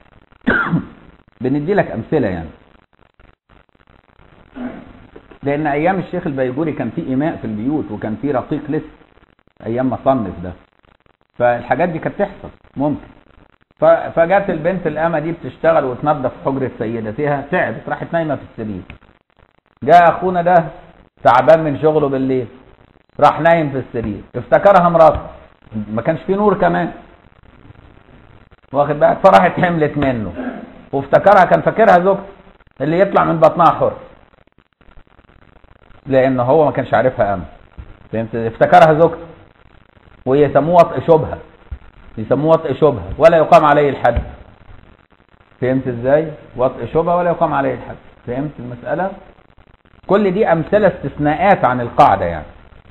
بندي لك امثلة يعني لان ايام الشيخ البيجوري كان في ايماء في البيوت وكان في رقيق لسه ايام ما صنف ده فالحاجات دي كانت تحصل ممكن فجت البنت الامه دي بتشتغل وتنظف حجره سيدتها تعبت راحت نايمه في السرير جاء اخونا ده تعبان من شغله بالليل راح نايم في السرير افتكرها مراته ما كانش في نور كمان واخد بالك فراحت حملت منه وافتكرها كان فاكرها زوجته اللي يطلع من بطنها حر لان هو ما كانش عارفها امن فهمت افتكرها زوجته ويسموه وطء شبهه يسموه وطء شبهه ولا يقام عليه الحد فهمت ازاي وطء شبهه ولا يقام عليه الحد فهمت المساله كل دي امثله استثناءات عن القاعده يعني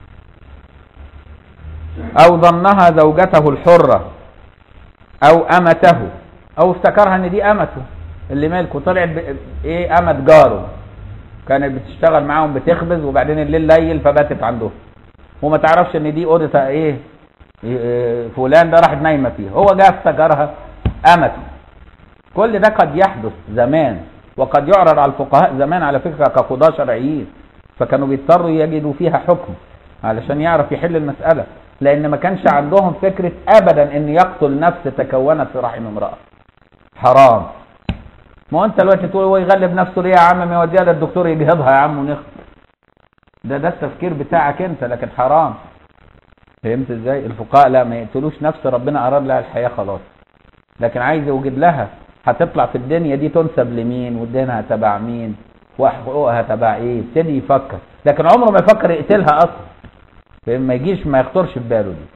او ظنها زوجته الحره او امته او افتكرها ان دي امته اللي مالكه طلعت ايه امه جاره كانت بتشتغل معاهم بتخبز وبعدين الليل ليل فباتت عندهم وما تعرفش ان دي اوضه ايه, إيه فلان ده راحت نايمه فيها هو جه افتكرها امته كل ده قد يحدث زمان وقد يعرض على الفقهاء زمان على فكره كقضاة شرعيين فكانوا بيضطروا يجدوا فيها حكم علشان يعرف يحل المساله لان ما كانش عندهم فكره ابدا ان يقتل نفس تكونت في رحم امراه حرام ما انت دلوقتي تقول هو يغلب نفسه ليه يا عم ما يوديها للدكتور يجهضها يا عم ونخ ده ده التفكير بتاعك انت لكن حرام فهمت ازاي الفقهاء لا ما يقتلوش نفس ربنا اراد لها الحياه خلاص لكن عايز يوجد لها هتطلع في الدنيا دي تنسب لمين ودينها تبع مين وحقوقها تبع ايه يبتدي يفكر لكن عمره ما يفكر يقتلها اصلا فاهم ما يجيش ما يخطرش في باله دي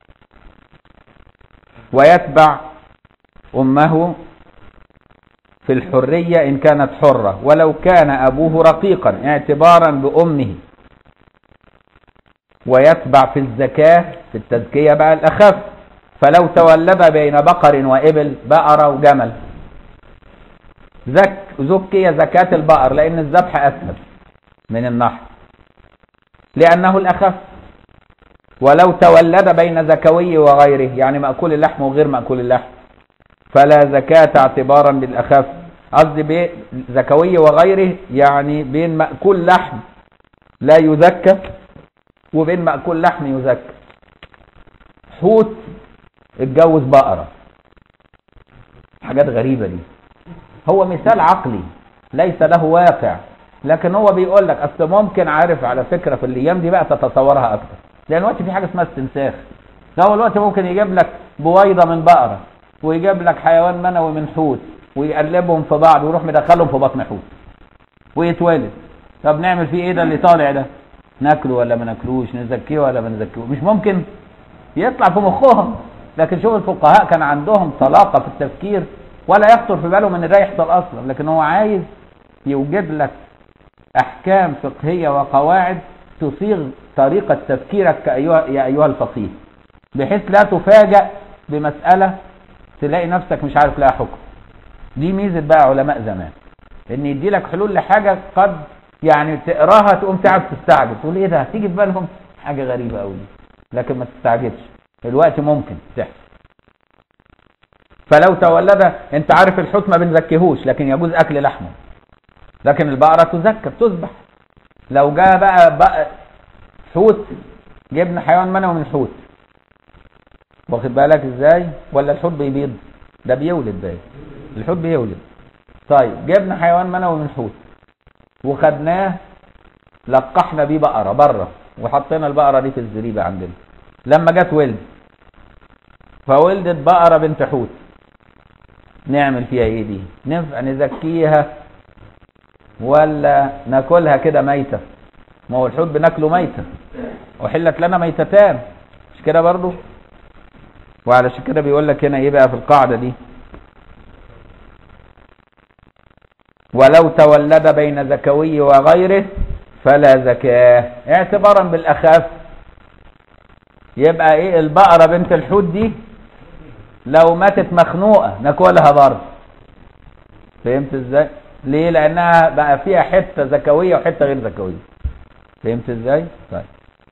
ويتبع امه في الحرية إن كانت حرة ولو كان أبوه رقيقا اعتبارا بأمه ويتبع في الزكاة في التزكية بقى الأخف فلو تولد بين بقر وإبل بقرة وجمل زك زكي زكاة البقر لأن الذبح أسهل من النحر لأنه الأخف ولو تولد بين زكوي وغيره يعني مأكول اللحم وغير مأكول اللحم فلا زكاة اعتبارا بالأخف قصدي بين زكوي وغيره يعني بين مأكول لحم لا يزكى وبين مأكول لحم يزكى حوت اتجوز بقرة حاجات غريبة دي هو مثال عقلي ليس له واقع لكن هو بيقول لك اصل ممكن عارف على فكرة في الايام دي بقى تتصورها اكتر لان دلوقتي في حاجة اسمها استنساخ هو الوقت ممكن يجيب لك بويضة من بقرة ويجيب لك حيوان منوي من حوت ويقلبهم في بعض ويروح مدخلهم في بطن حوت ويتولد طب نعمل فيه ايه ده اللي طالع ده ناكله ولا ما ناكلوش نزكيه ولا ما نزكيه مش ممكن يطلع في مخهم لكن شوف الفقهاء كان عندهم طلاقه في التفكير ولا يخطر في بالهم ان ده يحصل اصلا لكن هو عايز يوجد لك احكام فقهيه وقواعد تصيغ طريقه تفكيرك كأيها يا ايها الفقيه بحيث لا تفاجأ بمساله تلاقي نفسك مش عارف لها حكم دي ميزه بقى علماء زمان ان يدي لك حلول لحاجه قد يعني تقراها تقوم تعب تستعجب تقول ايه ده هتيجي في بالهم حاجه غريبه قوي لكن ما تستعجبش الوقت ممكن تحصل فلو تولد انت عارف الحوت ما بنزكيهوش لكن يجوز اكل لحمه لكن البقره تزكى بتذبح لو جاء بقى, بقى حوت جبنا حيوان منوي من حوت واخد بالك ازاي ولا الحوت بيبيض ده بيولد ده الحوت بيولد طيب جبنا حيوان منوي من حوت وخدناه لقحنا بيه بقره بره وحطينا البقره دي في الزريبه عندنا لما جت ولد فولدت بقره بنت حوت نعمل فيها ايه دي ننفع نزكيها ولا ناكلها كده ميته ما هو الحوت بناكله ميته وحلت لنا ميتتان مش كده برضو وعلشان كده بيقول لك هنا ايه بقى في القاعده دي ولو تولد بين زكوي وغيره فلا زكاه اعتبارا بالاخف يبقى ايه البقره بنت الحوت دي لو ماتت مخنوقه ناكلها برضه فهمت ازاي ليه لانها بقى فيها حته زكويه وحته غير زكويه فهمت ازاي طيب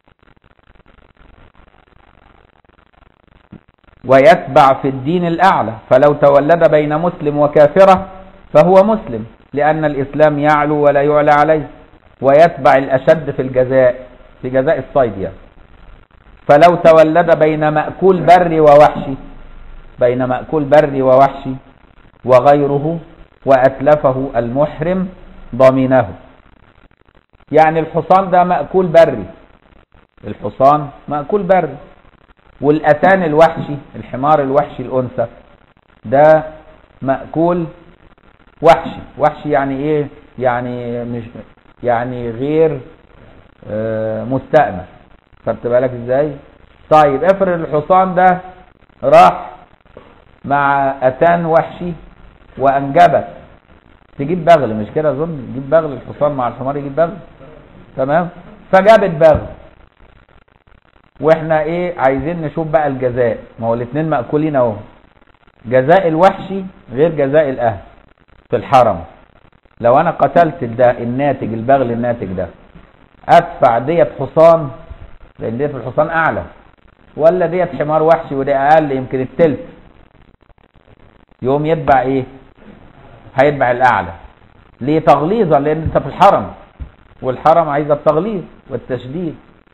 ويتبع في الدين الاعلى فلو تولد بين مسلم وكافره فهو مسلم لان الاسلام يعلو ولا يعلى عليه ويتبع الاشد في الجزاء في جزاء الصيد يعني فلو تولد بين مأكول بري ووحشي بين مأكول بري ووحشي وغيره وأتلفه المحرم ضمنه يعني الحصان ده مأكول بري الحصان مأكول بري والأتان الوحشي الحمار الوحشي الأنثى ده مأكول وحشي وحشي يعني ايه يعني مش يعني غير آه مستأنس خدت بالك ازاي طيب افرض الحصان ده راح مع اتان وحشي وانجبت تجيب بغل مش كده اظن تجيب بغل الحصان مع الحمار يجيب بغل تمام فجابت بغل واحنا ايه عايزين نشوف بقى الجزاء ما هو الاثنين مأكولين اهو جزاء الوحشي غير جزاء الاهل في الحرم لو انا قتلت ده الناتج البغل الناتج ده ادفع دية حصان لان دية الحصان اعلى ولا دية حمار وحشي ودي اقل يمكن التلت يقوم يتبع ايه هيتبع الاعلى ليه تغليظا لان انت في الحرم والحرم عايزه التغليظ والتشديد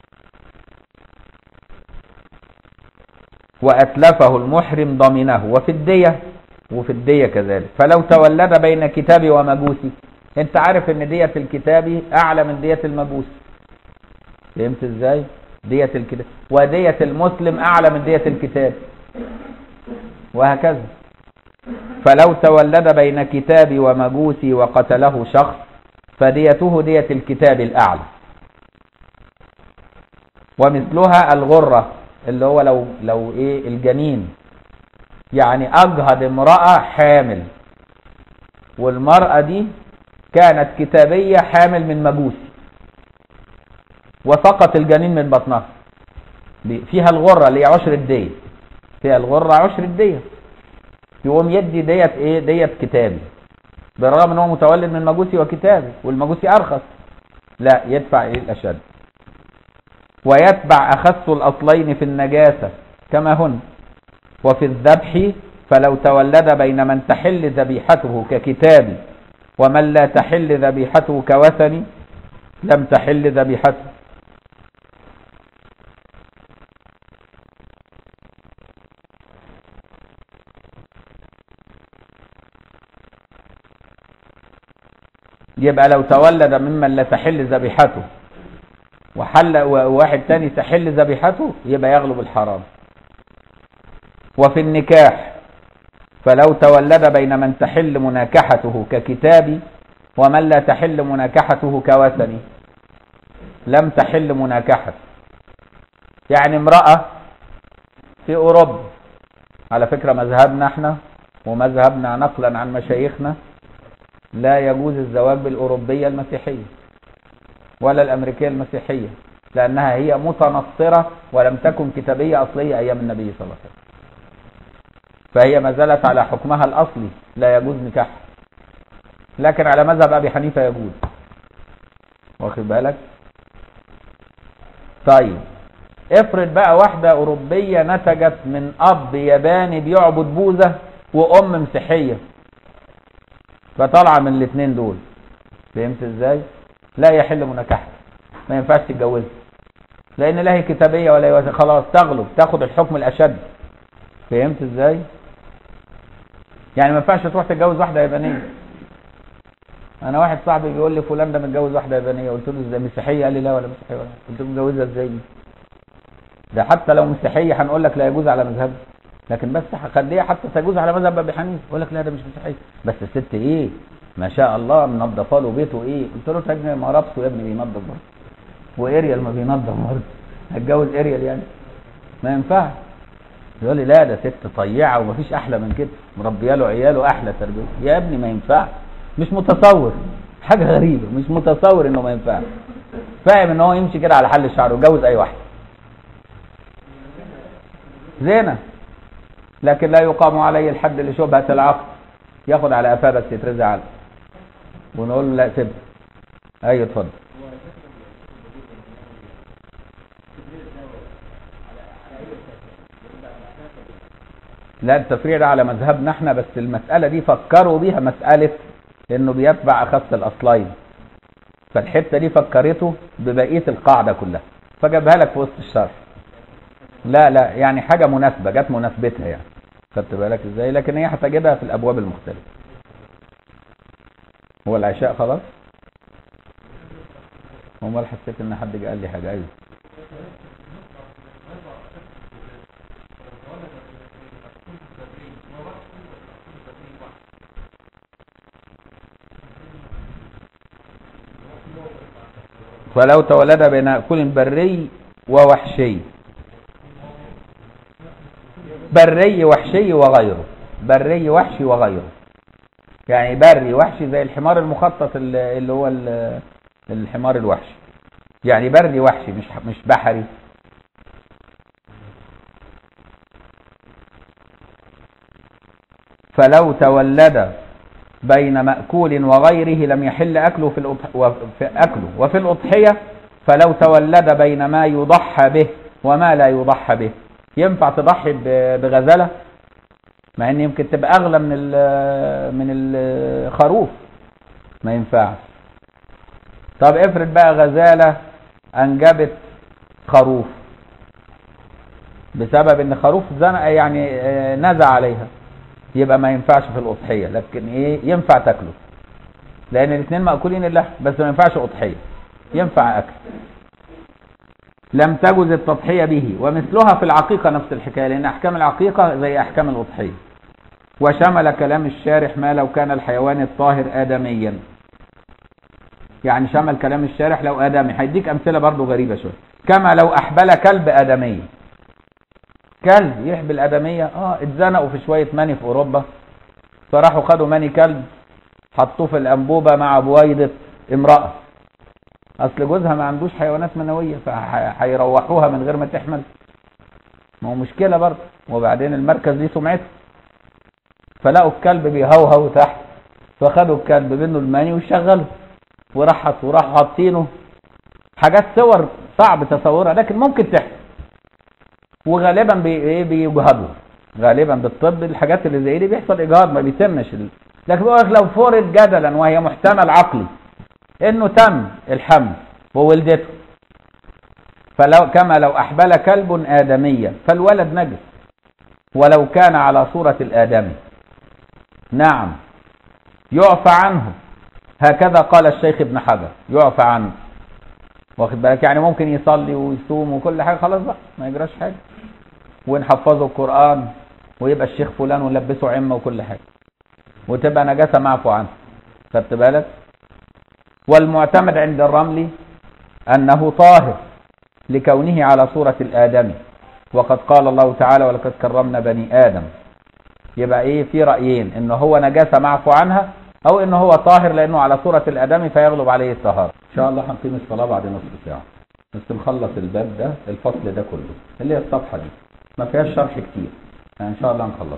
واتلفه المحرم ضمنه وفي الديه وفي الديه كذلك فلو تولد بين كتابي ومجوسي انت عارف ان دية الكتابي اعلى من دية المجوس فهمت ازاي دية الكتاب ودية المسلم اعلى من دية الكتاب وهكذا فلو تولد بين كتابي ومجوسي وقتله شخص فديته دية الكتاب الأعلى ومثلها الغرة اللي هو لو لو ايه الجنين يعني اجهض امرأة حامل والمرأة دي كانت كتابية حامل من مجوسي وسقط الجنين من بطنها فيها الغرة اللي هي عشر الدية فيها الغرة عشر الدية يقوم يدي ديت ايه ديت كتابي بالرغم ان هو متولد من مجوسي وكتابي والمجوسي ارخص لا يدفع ايه الاشد ويتبع اخس الاصلين في النجاسة كما هن وفي الذبح فلو تولد بين من تحل ذبيحته ككتابي ومن لا تحل ذبيحته كوثني لم تحل ذبيحته يبقى لو تولد ممن لا تحل ذبيحته وحل وواحد تاني تحل ذبيحته يبقى يغلب الحرام وفي النكاح فلو تولد بين من تحل مناكحته ككتابي ومن لا تحل مناكحته كوثني لم تحل مناكحته يعني امرأة في أوروبا على فكرة مذهبنا احنا ومذهبنا نقلا عن مشايخنا لا يجوز الزواج بالأوروبية المسيحية ولا الأمريكية المسيحية لأنها هي متنصرة ولم تكن كتابية أصلية أيام النبي صلى الله عليه وسلم فهي ما زالت على حكمها الأصلي لا يجوز نكاحها لكن على مذهب أبي حنيفة يجوز واخد بالك طيب افرض بقى واحدة أوروبية نتجت من أب ياباني بيعبد بوذا وأم مسيحية فطالعة من الاثنين دول فهمت ازاي لا يحل مناكحة ما ينفعش تتجوزها لان لا هي كتابية ولا هي خلاص تغلب تاخد الحكم الاشد فهمت ازاي يعني ما ينفعش تروح تتجوز واحدة يابانية انا واحد صاحبي بيقول لي فلان ده متجوز واحدة يابانية قلت له ازاي مسيحية قال لي لا ولا مسيحية ولا قلت له متجوزها ازاي دي ده حتى لو مسيحية هنقول لك لا يجوز على مذهبه لكن بس هخليها حتى تجوز على مذهب ابي حنيفه يقول لك لا ده مش مسيحيه بس الست ايه ما شاء الله منظفه له بيته ايه قلت له تجني ما ربطه يا ابني بينظف برضه واريال ما بينظف برضه هتجوز اريال يعني ما ينفعش يقول لي لا ده ست طيعه ومفيش احلى من كده مربيه له عياله احلى تربيه يا ابني ما ينفعش مش متصور حاجه غريبه مش متصور انه ما ينفعش فاهم ان هو يمشي كده على حل الشعر ويتجوز اي واحده زينه لكن لا يقام عليه الحد لشبهة العقد ياخد على قفاه بس يترزع على ونقول له لا سيب ايوه اتفضل لا التفريع ده على مذهبنا احنا بس المسألة دي فكروا بيها مسألة انه بيتبع اخص الاصلين فالحتة دي فكرته ببقية القاعدة كلها فجابها لك في وسط الشرح لا لا يعني حاجة مناسبة جت مناسبتها يعني خدت بالك ازاي لكن هي هتجدها في الابواب المختلفة هو العشاء خلاص امال حسيت ان حد قال لي حاجة ايوه ولو تولد بين كل بري ووحشي بري وحشي وغيره بري وحشي وغيره يعني بري وحشي زي الحمار المخطط اللي هو الحمار الوحشي يعني بري وحشي مش مش بحري فلو تولد بين مأكول وغيره لم يحل أكله في, في أكله وفي الأضحية فلو تولد بين ما يضحى به وما لا يضحى به ينفع تضحي بغزلة مع ان يمكن تبقى اغلى من من الخروف ما ينفعش طب افرض بقى غزالة انجبت خروف بسبب ان خروف زنق يعني آه، نزع عليها يبقى ما ينفعش في الأضحية لكن إيه ينفع تاكله لأن الاثنين مأكولين اللحم بس ما ينفعش أضحية ينفع أكل لم تجز التضحية به ومثلها في العقيقة نفس الحكاية لأن أحكام العقيقة زي أحكام الأضحية وشمل كلام الشارح ما لو كان الحيوان الطاهر آدميا يعني شمل كلام الشارح لو آدمي هيديك أمثلة برضو غريبة شوية كما لو أحبل كلب آدمي كلب يحبي الادميه اه اتزنقوا في شويه ماني في اوروبا فراحوا خدوا ماني كلب حطوه في الانبوبه مع بويضه امراه اصل جوزها ما عندوش حيوانات منويه فهيروحوها من غير ما تحمل ما هو مشكله برضه وبعدين المركز ليه سمعته فلقوا الكلب بيهوهو تحت فخدوا الكلب منه الماني وشغلوا وراح وراح حاطينه حاجات صور صعب تصورها لكن ممكن تحصل وغالبا بي ايه بيجهضوا غالبا بالطب الحاجات اللي زي دي بيحصل اجهاض ما بيتمش لكن بيقول لك لو فرض جدلا وهي محتمل عقلي انه تم الحمل وولدته فلو كما لو احبل كلب ادميا فالولد نجس ولو كان على صورة الادمي نعم يعفى عنه هكذا قال الشيخ ابن حجر يعفى عنه واخد بالك يعني ممكن يصلي ويصوم وكل حاجه خلاص بقى ما يجراش حاجه ونحفظه القرآن ويبقى الشيخ فلان ونلبسه عمة وكل حاجة وتبقى نجاسة معفو عنه خدت بالك والمعتمد عند الرمل أنه طاهر لكونه على صورة الآدمي وقد قال الله تعالى ولقد كرمنا بني آدم يبقى ايه في رأيين ان هو نجاسة معفو عنها او ان هو طاهر لانه على صورة الآدمي فيغلب عليه الطهارة ان شاء الله هنقيم الصلاة بعد نصف ساعة بس نخلص الباب ده الفصل ده كله اللي هي الصفحة دي ما فيهاش شرح كتير يعني ان شاء الله نخلص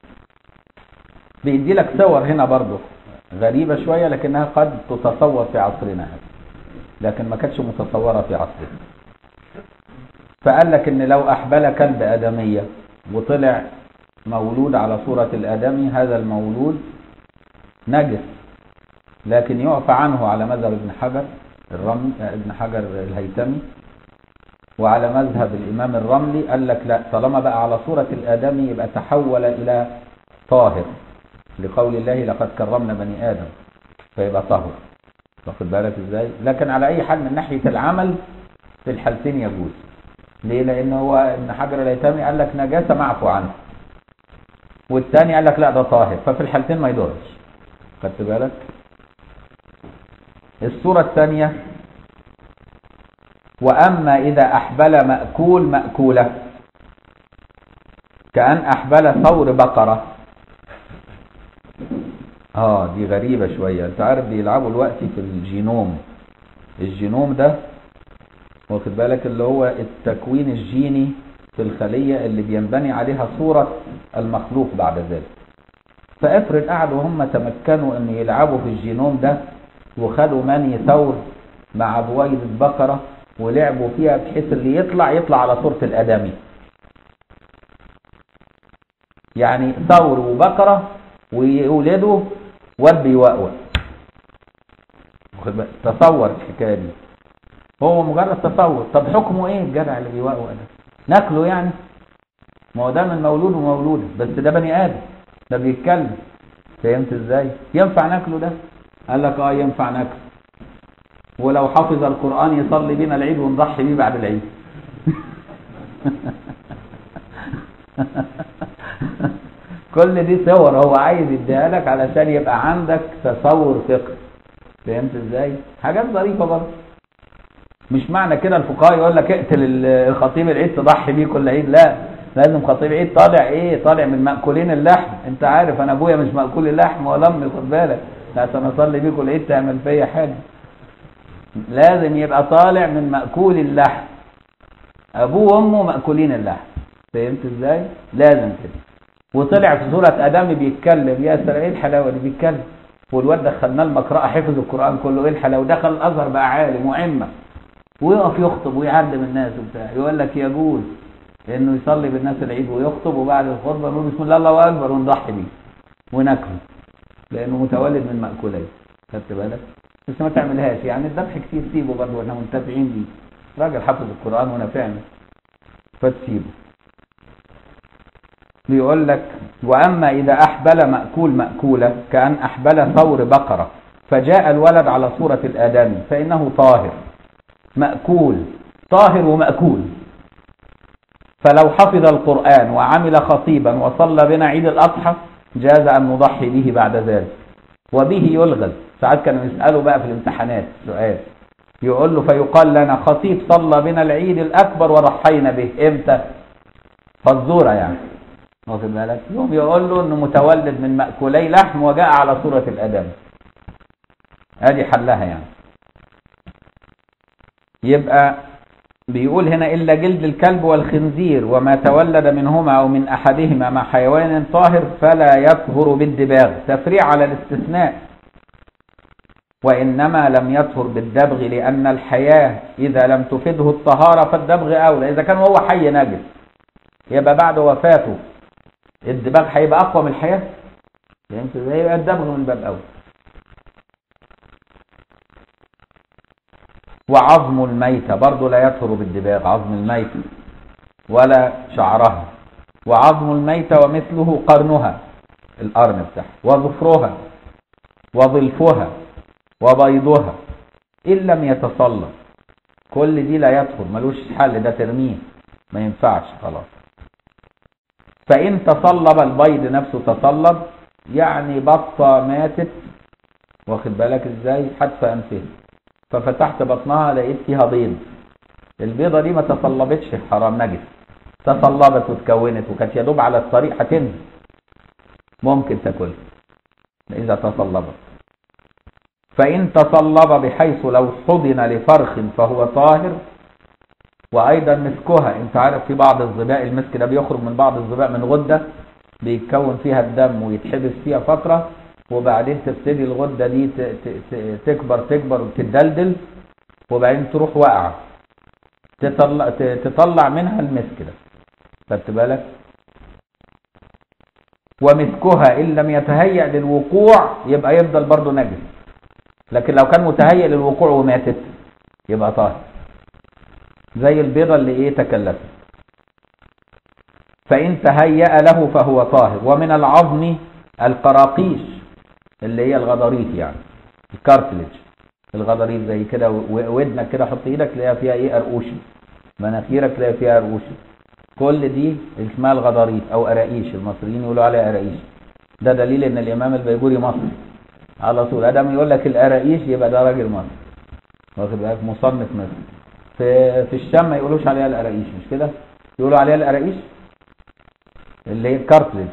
بيدي لك صور هنا برضو غريبة شوية لكنها قد تتصور في عصرنا هذا لكن ما كانتش متصورة في عصرنا فقال لك ان لو احبل كلب ادمية وطلع مولود على صورة الادمي هذا المولود نجس لكن يعفى عنه على مذهب ابن حجر الرمل ابن حجر الهيتمي وعلى مذهب الإمام الرملي قال لك لا طالما بقى على صورة الآدمي يبقى تحول إلى طاهر لقول الله لقد كرمنا بني آدم فيبقى طاهر واخد بالك ازاي لكن على اي حال من ناحية العمل في الحالتين يجوز ليه لان هو ابن حجر الهيثمي قال لك نجاسة معفو عنه والثاني قال لك لا ده طاهر ففي الحالتين ما يضرش خدت بالك الصورة الثانية وأما إذا أحبل مأكول مأكولة كأن أحبل ثور بقرة اه دي غريبة شوية انت عارف بيلعبوا الوقت في الجينوم الجينوم ده واخد بالك اللي هو التكوين الجيني في الخلية اللي بينبني عليها صورة المخلوق بعد ذلك فافرض قعدوا هم تمكنوا ان يلعبوا في الجينوم ده وخدوا ماني ثور مع بويضة بقرة ولعبوا فيها بحيث اللي يطلع يطلع على صورة الآدمي يعني ثور وبقرة ويولدوا واد بيوقوق واخد بالك؟ تصور الحكاية دي هو مجرد تصور طب حكمه ايه الجدع اللي بيوقوق ده ناكله يعني ما هو ده من مولود ومولودة بس ده بني آدم ده بيتكلم فهمت ازاي ينفع ناكله ده قال لك اه ينفع ناكله ولو حفظ القرآن يصلي بينا العيد ونضحي بيه بعد العيد كل دي صور هو عايز يديها لك علشان يبقى عندك تصور فقهي فهمت ازاي حاجات ظريفه برضه مش معنى كده الفقهاء يقول لك اقتل الخطيب العيد تضحي بيه كل عيد لا لازم خطيب عيد طالع ايه طالع من مأكولين اللحم انت عارف انا ابويا مش مأكول اللحم ولا امي خد بالك عشان اصلي بيه كل عيد تعمل فيا حاجه لازم يبقى طالع من مأكول اللحم ابوه وامه مأكولين اللحم فهمت ازاي لازم كده وطلع في سورة ادم بيتكلم يا سلام ايه الحلاوه دي بيتكلم والواد دخلناه المقرأة حفظ القرآن كله ايه الحلاوه دخل الازهر بقى عالم وعمة ويقف يخطب ويعلم الناس وبتاع يقول لك يجوز انه يصلي بالناس العيد ويخطب وبعد الخطبه نقول بسم الله الله اكبر ونضحي بيه وناكله لانه متولد من مأكولين خدت بالك بس ما تعملهاش يعني الذبح كتير سيبه برضه احنا منتفعين بيه راجل حافظ القرآن ونافعنا فتسيبه بيقول لك وأما إذا أحبل مأكول مأكولة كأن أحبل ثور بقرة فجاء الولد على صورة الآدمي فإنه طاهر مأكول طاهر ومأكول فلو حفظ القرآن وعمل خطيبا وصلى بنا عيد الأضحى جاز أن نضحي به بعد ذلك وبه يلغز ساعات كانوا يسألوا بقى في الامتحانات سؤال يقول له فيقال لنا خطيب صلى بنا العيد الأكبر وضحينا به إمتى فالزورة يعني واخد بالك يوم يقول له انه متولد من مأكولي لحم وجاء على صورة الأدم ادي حلها يعني يبقى بيقول هنا إلا جلد الكلب والخنزير وما تولد منهما أو من أحدهما مع حيوان طاهر فلا يطهر بالدباغ تفريع على الاستثناء وإنما لم يطهر بالدبغ لأن الحياة إذا لم تفده الطهارة فالدبغ أولى إذا كان هو حي نجس يبقى بعد وفاته الدباغ هيبقى أقوى من الحياة فهمت ازاي يبقى الدبغ من باب أولى وعظم الميتة برضه لا يطهر بالدباغ عظم الميتة ولا شعرها وعظم الميتة ومثله قرنها القرن بتاعها وظفرها وظلفها وبيضها إن لم يتصلب كل دي لا يدخل ملوش حل ده ترميه ما ينفعش خلاص فإن تصلب البيض نفسه تصلب يعني بطة ماتت واخد بالك ازاي حتى أنفه ففتحت بطنها لقيت فيها بيض البيضة دي ما تصلبتش حرام نجس تصلبت وتكونت وكانت يا دوب على الطريق هتنزل ممكن تاكلها إذا تصلبت فإن تصلب بحيث لو حضن لفرخ فهو طاهر وأيضا مسكها أنت عارف في بعض الظباء المسك ده بيخرج من بعض الظباء من غدة بيتكون فيها الدم ويتحبس فيها فترة وبعدين تبتدي الغدة دي تكبر تكبر وتدلدل وبعدين تروح واقعة تطلع, تطلع منها المسك ده خدت بالك ومسكها إن لم يتهيأ للوقوع يبقى يفضل برضه نجس لكن لو كان متهيأ للوقوع وماتت يبقى طاهر زي البيضة اللي ايه تكلفت فإن تهيأ له فهو طاهر ومن العظم القراقيش اللي هي الغضاريف يعني الكارتلج الغضاريف زي كده ودنك كده حط ايدك تلاقيها فيها ايه قرقوشي مناخيرك تلاقي فيها قرقوشي كل دي اسمها الغضاريف او قراقيش المصريين يقولوا عليها قراقيش ده دليل ان الامام البيجوري مصري على طول ادم يقول لك القراقيش يبقى ده راجل مصري واخد بالك مصنف مصري في في الشام ما يقولوش عليها القراقيش مش كده يقولوا عليها القراقيش اللي هي الكارتلج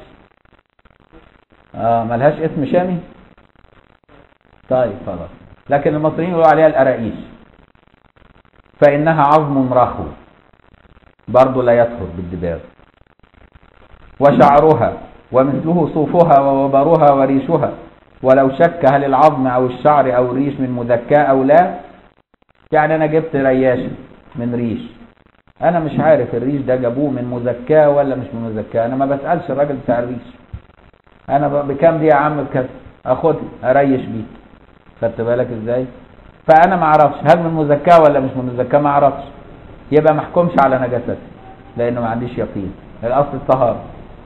اه ملهاش اسم شامي طيب خلاص لكن المصريين يقولوا عليها القراقيش فإنها عظم رخو برضه لا يطهر بالدباغ وشعرها ومثله صوفها ووبرها وريشها ولو شك هل العظم أو الشعر أو الريش من مذكاة أو لا يعني أنا جبت رياشة من ريش أنا مش عارف الريش ده جابوه من مذكاة ولا مش من مذكاة أنا ما بسألش الراجل بتاع الريش أنا ب- بكام دي يا عم بكذا أخدها أريش بيه خدت بالك إزاي فأنا ما أعرفش هل من مذكاة ولا مش من مذكاة ما أعرفش يبقى ما احكمش على نجاستها لأنه ما عنديش يقين الأصل الطهارة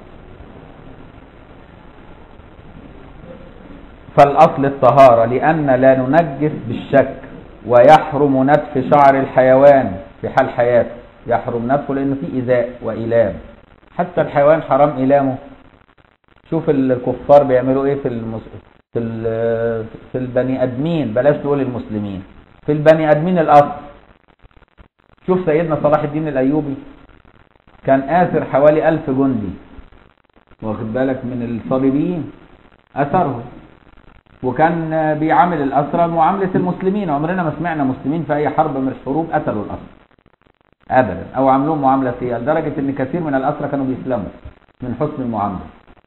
فالأصل الطهارة لأن لا ننجس بالشك ويحرم نتف شعر الحيوان في حال حياته يحرم نتفه لأنه فيه إيذاء وإيلام حتى الحيوان حرام إيلامه شوف الكفار بيعملوا إيه في المس... في ال... في البني آدمين بلاش تقول المسلمين في البني آدمين الأصل شوف سيدنا صلاح الدين الأيوبي كان آثر حوالي ألف جندي واخد بالك من الصليبيين أثرهم وكان بيعامل الأسرى معاملة المسلمين عمرنا ما سمعنا مسلمين في أي حرب من الحروب قتلوا الأسرى أبدا أو عاملوهم معاملة سيئة لدرجة إن كثير من الأسرى كانوا بيسلموا من حسن المعاملة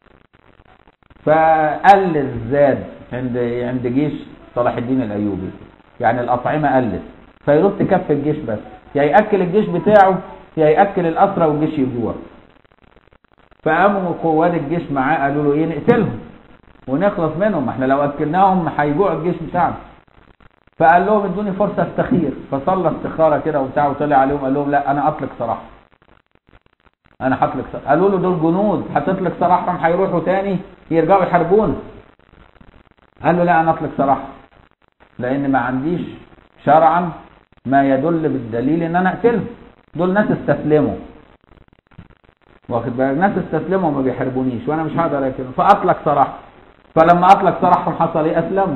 فقل الزاد عند عند جيش صلاح الدين الأيوبي يعني الأطعمة قلت فيرد كف الجيش بس يا يأكل الجيش بتاعه يا يأكل الأسرى والجيش يجوع فقاموا قوات الجيش معاه قالوا له ايه نقتلهم ونخلص منهم احنا لو اكلناهم هيجوع الجيش بتاعنا فقال لهم ادوني فرصه استخير فصلى استخاره كده وبتاع وطلع عليهم قال لهم لا انا اطلق سراح انا هطلق سراح قالوا له دول جنود هتطلق سراحهم هيروحوا تاني يرجعوا يحاربونا قال له لا انا اطلق سراح لان ما عنديش شرعا ما يدل بالدليل ان انا اقتلهم دول ناس استسلموا واخد بالك ناس استسلموا وما بيحاربونيش وانا مش هقدر اقتلهم فاطلق سراح فلما اطلق سراحهم حصل ايه اسلموا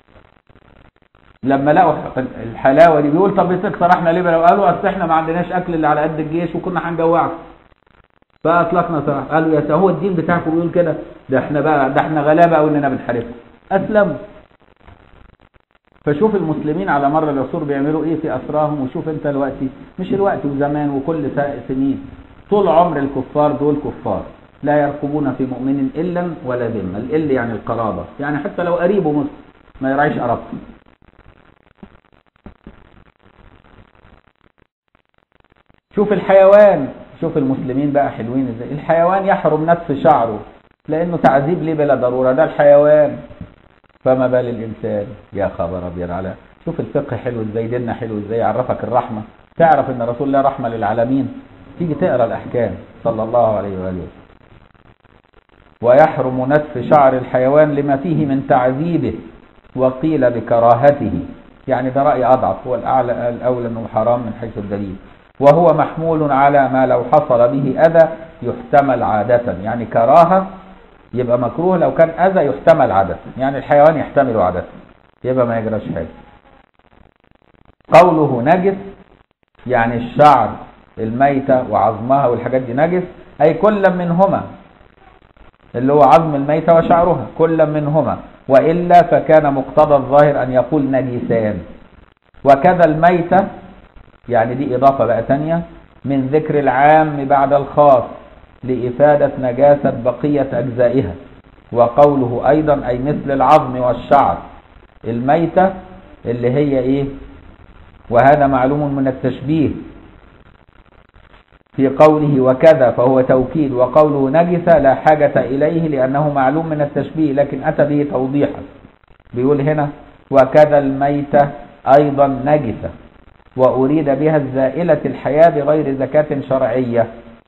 لما لقوا الحلاوه دي بيقول طب يطلق سراحنا ليه لو قالوا اصل احنا ما عندناش اكل اللي على قد الجيش وكنا هنجوعكم فاطلقنا سراح قالوا يا هو الدين بتاعكم بيقول كده ده احنا بقى ده احنا غلابه قوي اننا بنحاربكم اسلموا فشوف المسلمين على مر العصور بيعملوا ايه في اسراهم وشوف انت دلوقتي مش الوقت وزمان وكل سنين طول عمر الكفار دول كفار لا يرقبون في مؤمن الا ولا ذمه الال يعني القرابه يعني حتى لو قريبه مسلم ما يراعيش قرابته شوف الحيوان شوف المسلمين بقى حلوين ازاي الحيوان يحرم نتف شعره لانه تعذيب ليه بلا ضروره ده الحيوان فما بال الانسان يا خبر ابيض على شوف الفقه حلو ازاي ديننا حلو ازاي يعرفك الرحمه تعرف ان رسول الله رحمه للعالمين تيجي تقرا الاحكام صلى الله عليه واله وسلم ويحرم نتف شعر الحيوان لما فيه من تعذيبه وقيل بكراهته يعني ده راي اضعف هو الاعلى الاولى انه حرام من حيث الدليل وهو محمول على ما لو حصل به اذى يحتمل عاده يعني كراهه يبقى مكروه لو كان اذى يحتمل عاده يعني الحيوان يحتمل عاده يبقى ما يجراش حاجه قوله نجس يعني الشعر الميتة وعظمها والحاجات دي نجس أي كل منهما اللي هو عظم الميتة وشعرها كل منهما وإلا فكان مقتضى الظاهر أن يقول نجسان وكذا الميتة يعني دي إضافة بقى تانية من ذكر العام بعد الخاص لإفادة نجاسة بقية أجزائها وقوله أيضا أي مثل العظم والشعر الميتة اللي هي إيه وهذا معلوم من التشبيه في قوله وكذا فهو توكيد وقوله نجس لا حاجة إليه لأنه معلوم من التشبيه لكن أتى به توضيحا بيقول هنا وكذا الميتة أيضا نجسة وأريد بها الزائلة الحياة بغير زكاة شرعية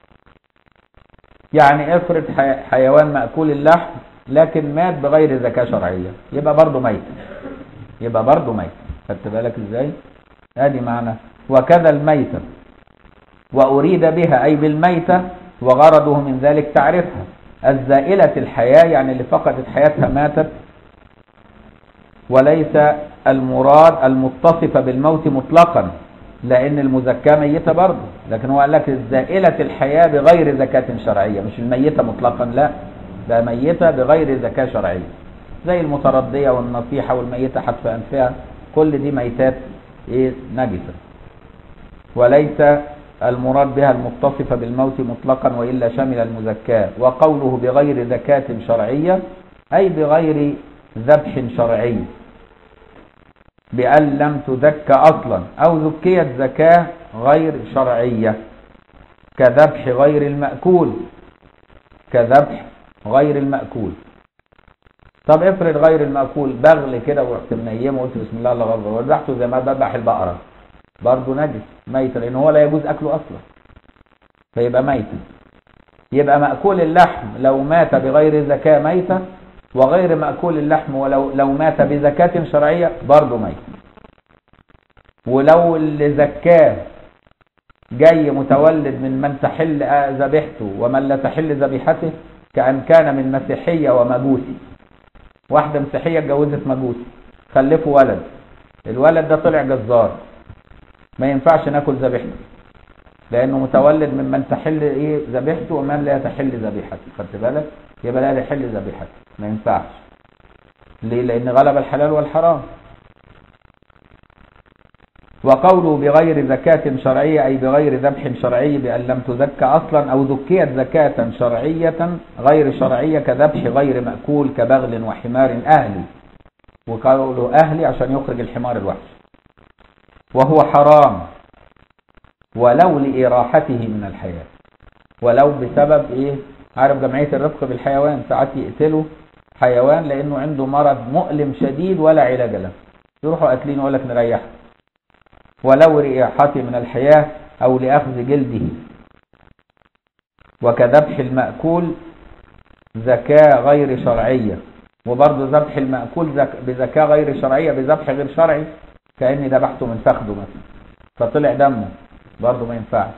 يعني افرض حيوان مأكول اللحم لكن مات بغير زكاة شرعية يبقى برضه ميت يبقى برضه ميت خدت بالك ازاي ادي معنى وكذا الميتة وأريد بها أي بالميتة وغرضه من ذلك تعرفها الزائلة الحياة يعني اللي فقدت حياتها ماتت وليس المراد المتصفة بالموت مطلقا لأن المزكاة ميتة برضه لكن هو قال لك الزائلة الحياة بغير زكاة شرعية مش الميتة مطلقا لا ده ميتة بغير زكاة شرعية زي المتردية والنصيحة والميتة حتف أنفها كل دي ميتات إيه نجسة وليس المراد بها المتصفة بالموت مطلقا وإلا شمل المزكاة وقوله بغير زكاة شرعية أي بغير ذبح شرعي بأن لم تزك أصلا أو زكيت زكاة غير شرعية كذبح غير المأكول كذبح غير المأكول طب افرض غير المأكول بغل كده ورحت منيمه وقلت بسم الله الله اكبر وذبحته زي ما ذبح البقرة برضه نجس ميت لأن هو لا يجوز أكله أصلا فيبقى ميت يبقى مأكول اللحم لو مات بغير زكاة ميتة وغير مأكول اللحم ولو لو مات بزكاة شرعية برضه ميت ولو اللي زكاه جاي متولد من من تحل ذبيحته ومن لا تحل ذبيحته كأن كان من مسيحية ومجوسي واحدة مسيحية اتجوزت مجوسي خلفوا ولد الولد ده طلع جزار ما ينفعش ناكل ذبيحته لانه متولد من من تحل ايه ذبيحته ومن لا تحل ذبيحته خدت بالك يبقى لا يحل ذبيحته ما ينفعش ليه لان غلب الحلال والحرام وقوله بغير زكاة شرعية أي بغير ذبح شرعي بأن لم تزك أصلا أو ذكيت زكاة شرعية غير شرعية كذبح غير مأكول كبغل وحمار أهلي وقوله أهلي عشان يخرج الحمار الوحش وهو حرام ولو لإراحته من الحياة ولو بسبب إيه عارف جمعية الرفق بالحيوان ساعات يقتلوا حيوان لأنه عنده مرض مؤلم شديد ولا علاج له يروحوا قاتلين يقول لك نريحه ولو رياحته من الحياة أو لأخذ جلده وكذبح المأكول زكاة غير شرعية وبرضه ذبح المأكول زك بزكاة غير شرعية بذبح غير شرعي كأني ذبحته من فخده مثلا فطلع دمه برضه ما ينفعش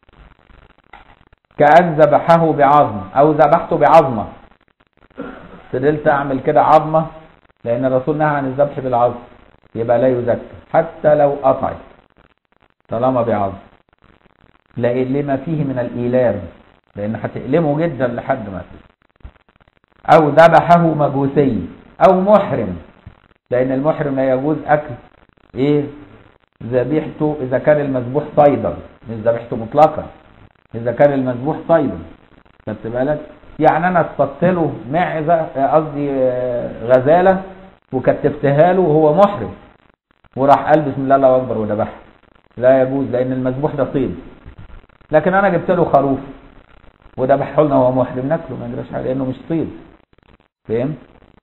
كأن ذبحه بعظم أو ذبحته بعظمة فضلت أعمل كده عظمة لأن الرسول نهى عن الذبح بالعظم يبقى لا يزكى حتى لو قطعت طالما بعظم لأن لما فيه من الإيلام لأن هتألمه جدا لحد ما أو ذبحه مجوسي أو محرم لأن المحرم لا يجوز أكل إيه ذبيحته إذا كان المذبوح صيدا مش ذبيحته مطلقا إذا كان المذبوح صيدا خدت بالك يعني أنا اصطدت له معزة قصدي غزالة وكتفتها له وهو محرم وراح قال بسم الله الله أكبر وذبحها لا يجوز لأن المذبوح ده صيد لكن أنا جبت له خروف وذبحه لنا وهو محرم ناكله ما يجراش حاجة لأنه مش صيد فهمت؟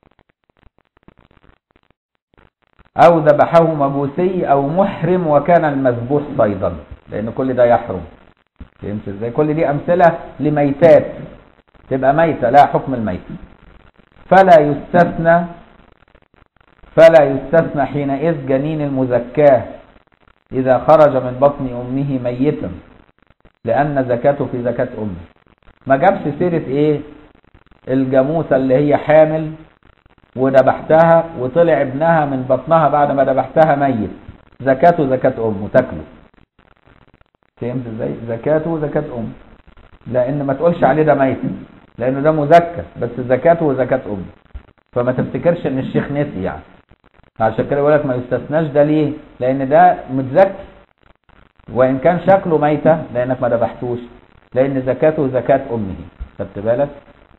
أو ذبحه مجوسي أو محرم وكان المذبوح صيدا لأن كل ده يحرم فهمت ازاي؟ كل دي أمثلة لميتات تبقى ميتة لا حكم الميت فلا يستثنى فلا يستثنى حينئذ جنين المزكاه إذا خرج من بطن أمه ميتا لأن زكاته في زكاة أمه ما جابش سيرة إيه الجاموسة اللي هي حامل وذبحتها وطلع ابنها من بطنها بعد ما ذبحتها ميت زكاته زكاة أمه تاكله فهمت ازاي زكاته زكاة أمه لأن ما تقولش عليه ده ميت لأنه ده مزكى بس زكاته زكاة أمه فما تفتكرش ان الشيخ نسي يعني عشان كده بقول لك ما يستثناش ده ليه لان ده متزكي وان كان شكله ميتة لانك ما ذبحتوش لان زكاته زكاة امه خدت بالك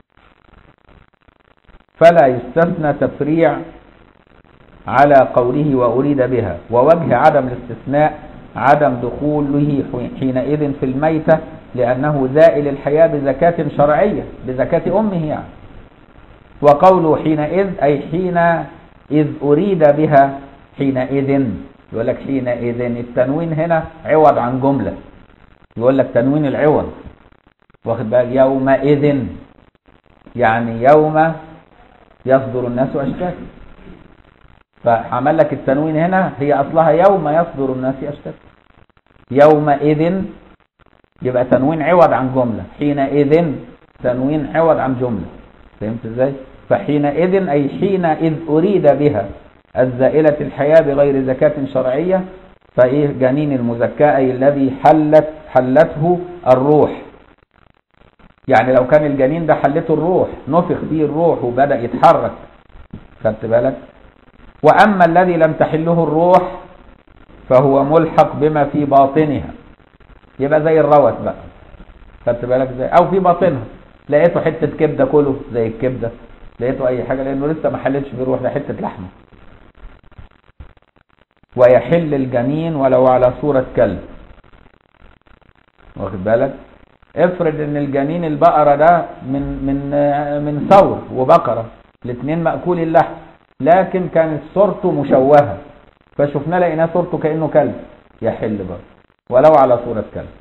فلا يستثنى تفريع على قوله وأريد بها ووجه عدم الاستثناء عدم دخوله حينئذ في الميتة لأنه زائل الحياة بزكاة شرعية بزكاة أمه يعني وقوله حينئذ أي حين إذ أريد بها حينئذ يقول لك حينئذ التنوين هنا عوض عن جملة يقول لك تنوين العوض واخد بالك يومئذ يعني يوم يصدر الناس أشتاتا فعمل لك التنوين هنا هي أصلها يوم يصدر الناس أشتاتا يومئذ يبقى تنوين عوض عن جملة حينئذ تنوين عوض عن جملة فهمت ازاي فحينئذ أي حين إذ أريد بها الزائلة الحياة بغير زكاة شرعية فإيه جنين المزكاة أي الذي حلت حلته الروح يعني لو كان الجنين ده حلته الروح نفخ فيه الروح وبدأ يتحرك خدت بالك وأما الذي لم تحله الروح فهو ملحق بما في باطنها يبقى زي الروث بقى خدت بالك ازاي او في باطنها لقيته حته كبده كله زي الكبده لقيته اي حاجه لانه لسه ما حلتش بيروح ده حته لحمه ويحل الجنين ولو على صوره كلب واخد بالك افرض ان الجنين البقره ده من من من ثور وبقره الاثنين ماكول اللحم لكن كانت صورته مشوهه فشفنا لقيناه صورته كانه كلب يحل برضه ولو على صوره كلب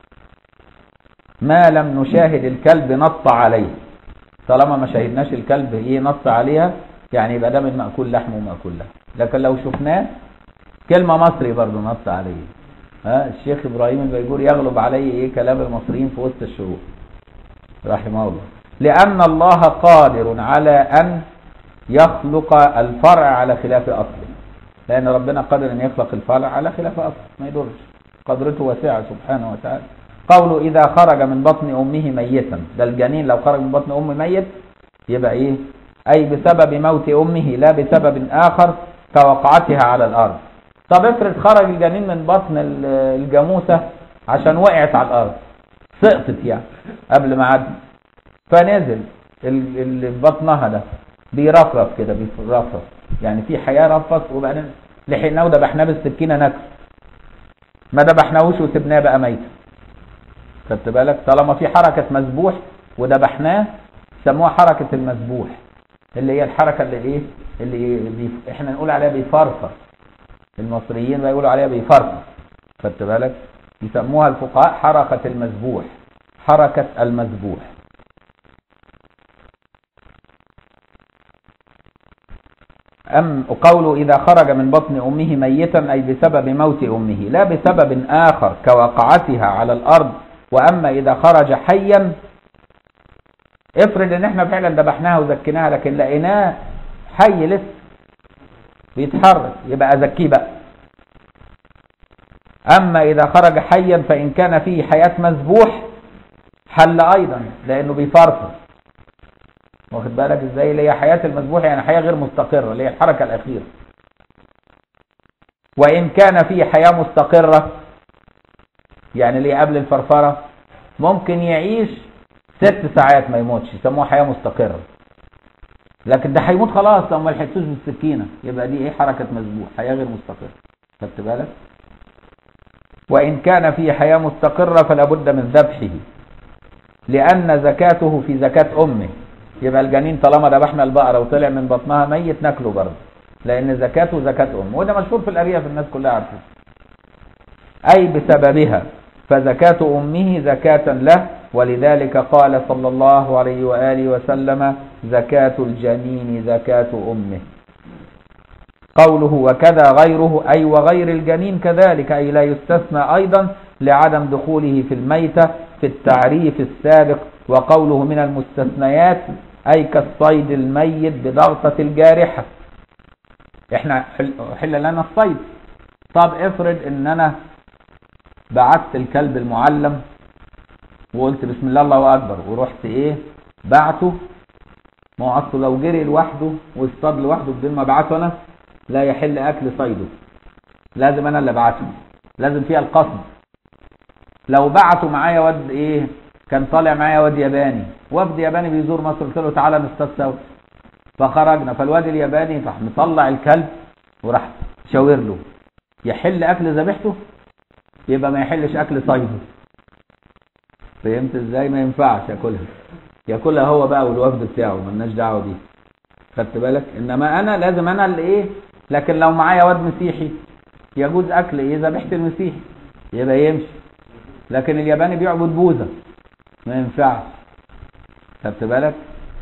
ما لم نشاهد الكلب نص عليه طالما ما شاهدناش الكلب ايه نص عليها يعني يبقى ده من مأكول لحم ومأكول لحم لكن لو شفناه كلمة مصري برضه نص عليه ها الشيخ ابراهيم البيجور يغلب عليه ايه كلام المصريين في وسط الشروق رحمه الله لأن الله قادر على أن يخلق الفرع على خلاف أصله لأن ربنا قادر أن يخلق الفرع على خلاف أصله ما يدرش قدرته واسعة سبحانه وتعالى قوله إذا خرج من بطن أمه ميتا ده الجنين لو خرج من بطن أمه ميت يبقى إيه أي بسبب موت أمه لا بسبب آخر كوقعتها على الأرض طب افرض خرج الجنين من بطن الجاموسة عشان وقعت على الأرض سقطت يعني قبل ما عد فنزل اللي بطنها ده بيرفرف كده بيرفرف يعني في حياة رفص وبعدين لحقناه وذبحناه بالسكينة نكس ما ذبحناهوش وسبناه بقى ميت خدت بالك طالما في حركة مذبوح وذبحناه سموها حركة المذبوح اللي هي الحركة اللي ايه اللي بيف... احنا نقول عليها بيفرفر المصريين بيقولوا عليها بيفرفر خدت بالك يسموها الفقهاء حركة المذبوح حركة المذبوح أم قوله إذا خرج من بطن أمه ميتا أي بسبب موت أمه لا بسبب آخر كوقعتها على الأرض وأما إذا خرج حيا افرض ان احنا فعلا ذبحناها وزكيناها لكن لقيناه حي لسه بيتحرك يبقى ازكيه بقى اما اذا خرج حيا فان كان فيه حياة مذبوح حل ايضا لانه بيفرفر واخد بالك ازاي اللي هي حياة المذبوح يعني حياة غير مستقرة اللي هي الحركة الاخيرة وان كان فيه حياة مستقرة يعني اللي قبل الفرفرة ممكن يعيش ست ساعات ما يموتش يسموها حياة مستقرة لكن ده هيموت خلاص لو ما لحقتوش بالسكينة يبقى دي ايه حركة مذبوح حياة غير مستقرة خدت بالك وإن كان في حياة مستقرة فلا بد من ذبحه لأن زكاته في زكاة أمه يبقى الجنين طالما ذبحنا البقرة وطلع من بطنها ميت ناكله برضه لأن زكاته زكاة أمه وده مشهور في الأرياف الناس كلها عارفه أي بسببها فزكاة أمه زكاة له ولذلك قال صلى الله عليه وآله وسلم زكاة الجنين زكاة أمه قوله وكذا غيره أي وغير الجنين كذلك أي لا يستثنى أيضا لعدم دخوله في الميتة في التعريف السابق وقوله من المستثنيات أي كالصيد الميت بضغطة الجارحة احنا حل لنا الصيد طب افرض ان انا بعت الكلب المعلم وقلت بسم الله الله اكبر ورحت ايه بعته ما هو اصله لو جري لوحده واصطاد لوحده بدون ما ابعته انا لا يحل اكل صيده لازم انا اللي ابعته لازم فيها القصد لو بعتوا معايا واد ايه كان طالع معايا واد ياباني وفد ياباني بيزور مصر قلت له تعالى نصطاد سوا فخرجنا فالواد الياباني راح مطلع الكلب وراح شاور له يحل اكل ذبيحته يبقى ما يحلش اكل صيده فهمت ازاي ما ينفعش ياكلها ياكلها هو بقى والوفد بتاعه ملناش دعوه بيه خدت بالك انما انا لازم انا اللي ايه لكن لو معايا واد مسيحي يجوز اكل ايه ذبيحه المسيحي يبقى يمشي لكن الياباني بيعبد بوذا ما ينفعش خدت بالك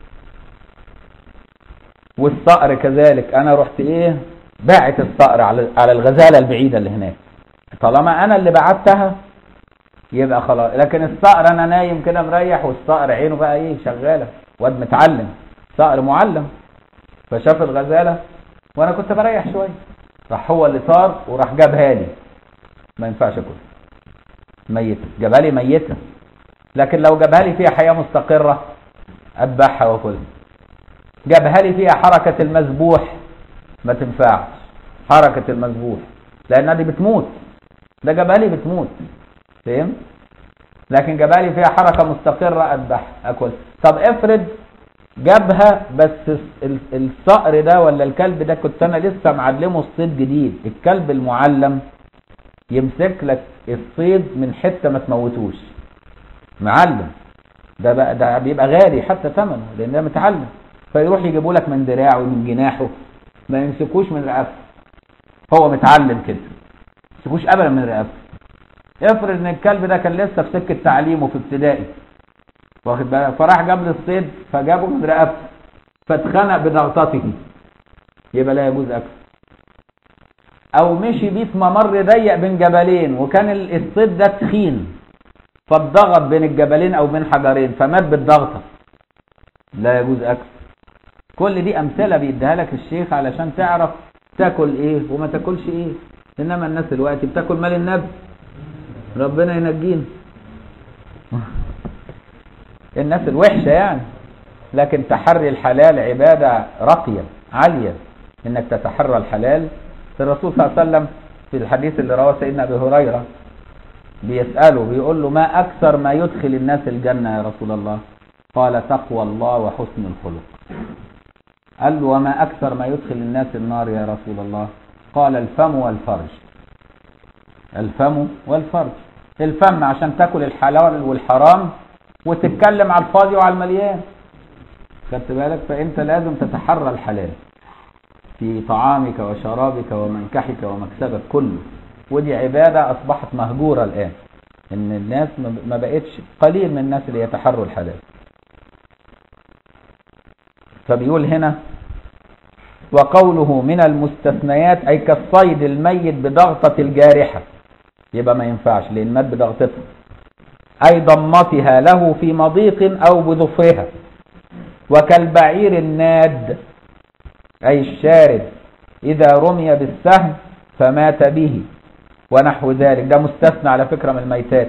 والصقر كذلك انا رحت ايه باعت الصقر على على الغزاله البعيده اللي هناك طالما انا اللي بعتها يبقى خلاص لكن الصقر انا نايم كده مريح والصقر عينه بقى ايه شغاله واد متعلم صقر معلم فشاف الغزاله وانا كنت بريح شويه راح هو اللي طار وراح جابها لي ما ينفعش اكل ميته جابها لي ميته لكن لو جابها لي فيها حياه مستقره اذبحها واكلها جابها لي فيها حركه المذبوح ما تنفعش حركه المذبوح لانها دي بتموت ده جابها لي بتموت فهمت لكن جابها لي فيها حركه مستقره اذبح اكل طب افرض جابها بس ال- الصقر ده ولا الكلب ده كنت انا لسه معلمه الصيد جديد الكلب المعلم يمسك لك الصيد من حته ما تموتوش معلم ده بقى ده بيبقى غالي حتى ثمنه لان ده متعلم فيروح يجيبوا لك من دراعه ومن جناحه ما يمسكوش من رقبته هو متعلم كده ما يمسكوش ابدا من رقبته افرض ان الكلب ده كان لسه في سكه تعليمه في ابتدائي واخد بالك فراح جاب لي الصيد فجابه من رقبته فاتخنق بضغطته يبقى لا يجوز اكله او مشي بيه في ممر ضيق بين جبلين وكان ال- الصيد ده تخين فاتضغط بين الجبلين او بين حجرين فمات بالضغطه لا يجوز اكل كل دي امثله بيديها لك الشيخ علشان تعرف تاكل ايه وما تاكلش ايه انما الناس دلوقتي بتاكل مال النبي ربنا ينجينا الناس الوحشه يعني لكن تحري الحلال عباده راقيه عاليه انك تتحرى الحلال الرسول صلى الله عليه وسلم في الحديث اللي رواه سيدنا ابي هريره بيساله بيقول له ما اكثر ما يدخل الناس الجنه يا رسول الله قال تقوى الله وحسن الخلق قال له وما اكثر ما يدخل الناس النار يا رسول الله قال الفم والفرج الفم والفرج الفم عشان تاكل الحلال والحرام وتتكلم على الفاضي وعلى المليان خدت بالك فانت لازم تتحرى الحلال في طعامك وشرابك ومنكحك ومكسبك كله ودي عبادة أصبحت مهجورة الآن إن الناس ما- ما بقتش قليل من الناس اللي يتحروا الحلال فبيقول هنا وقوله من المستثنيات أي كالصيد الميت بضغطة الجارحة يبقى ما ينفعش لأن مات بضغطتها أي ضمتها له في مضيق أو بظفرها وكالبعير الناد أي الشارد إذا رمي بالسهم فمات به ونحو ذلك ده مستثنى على فكرة من الميتات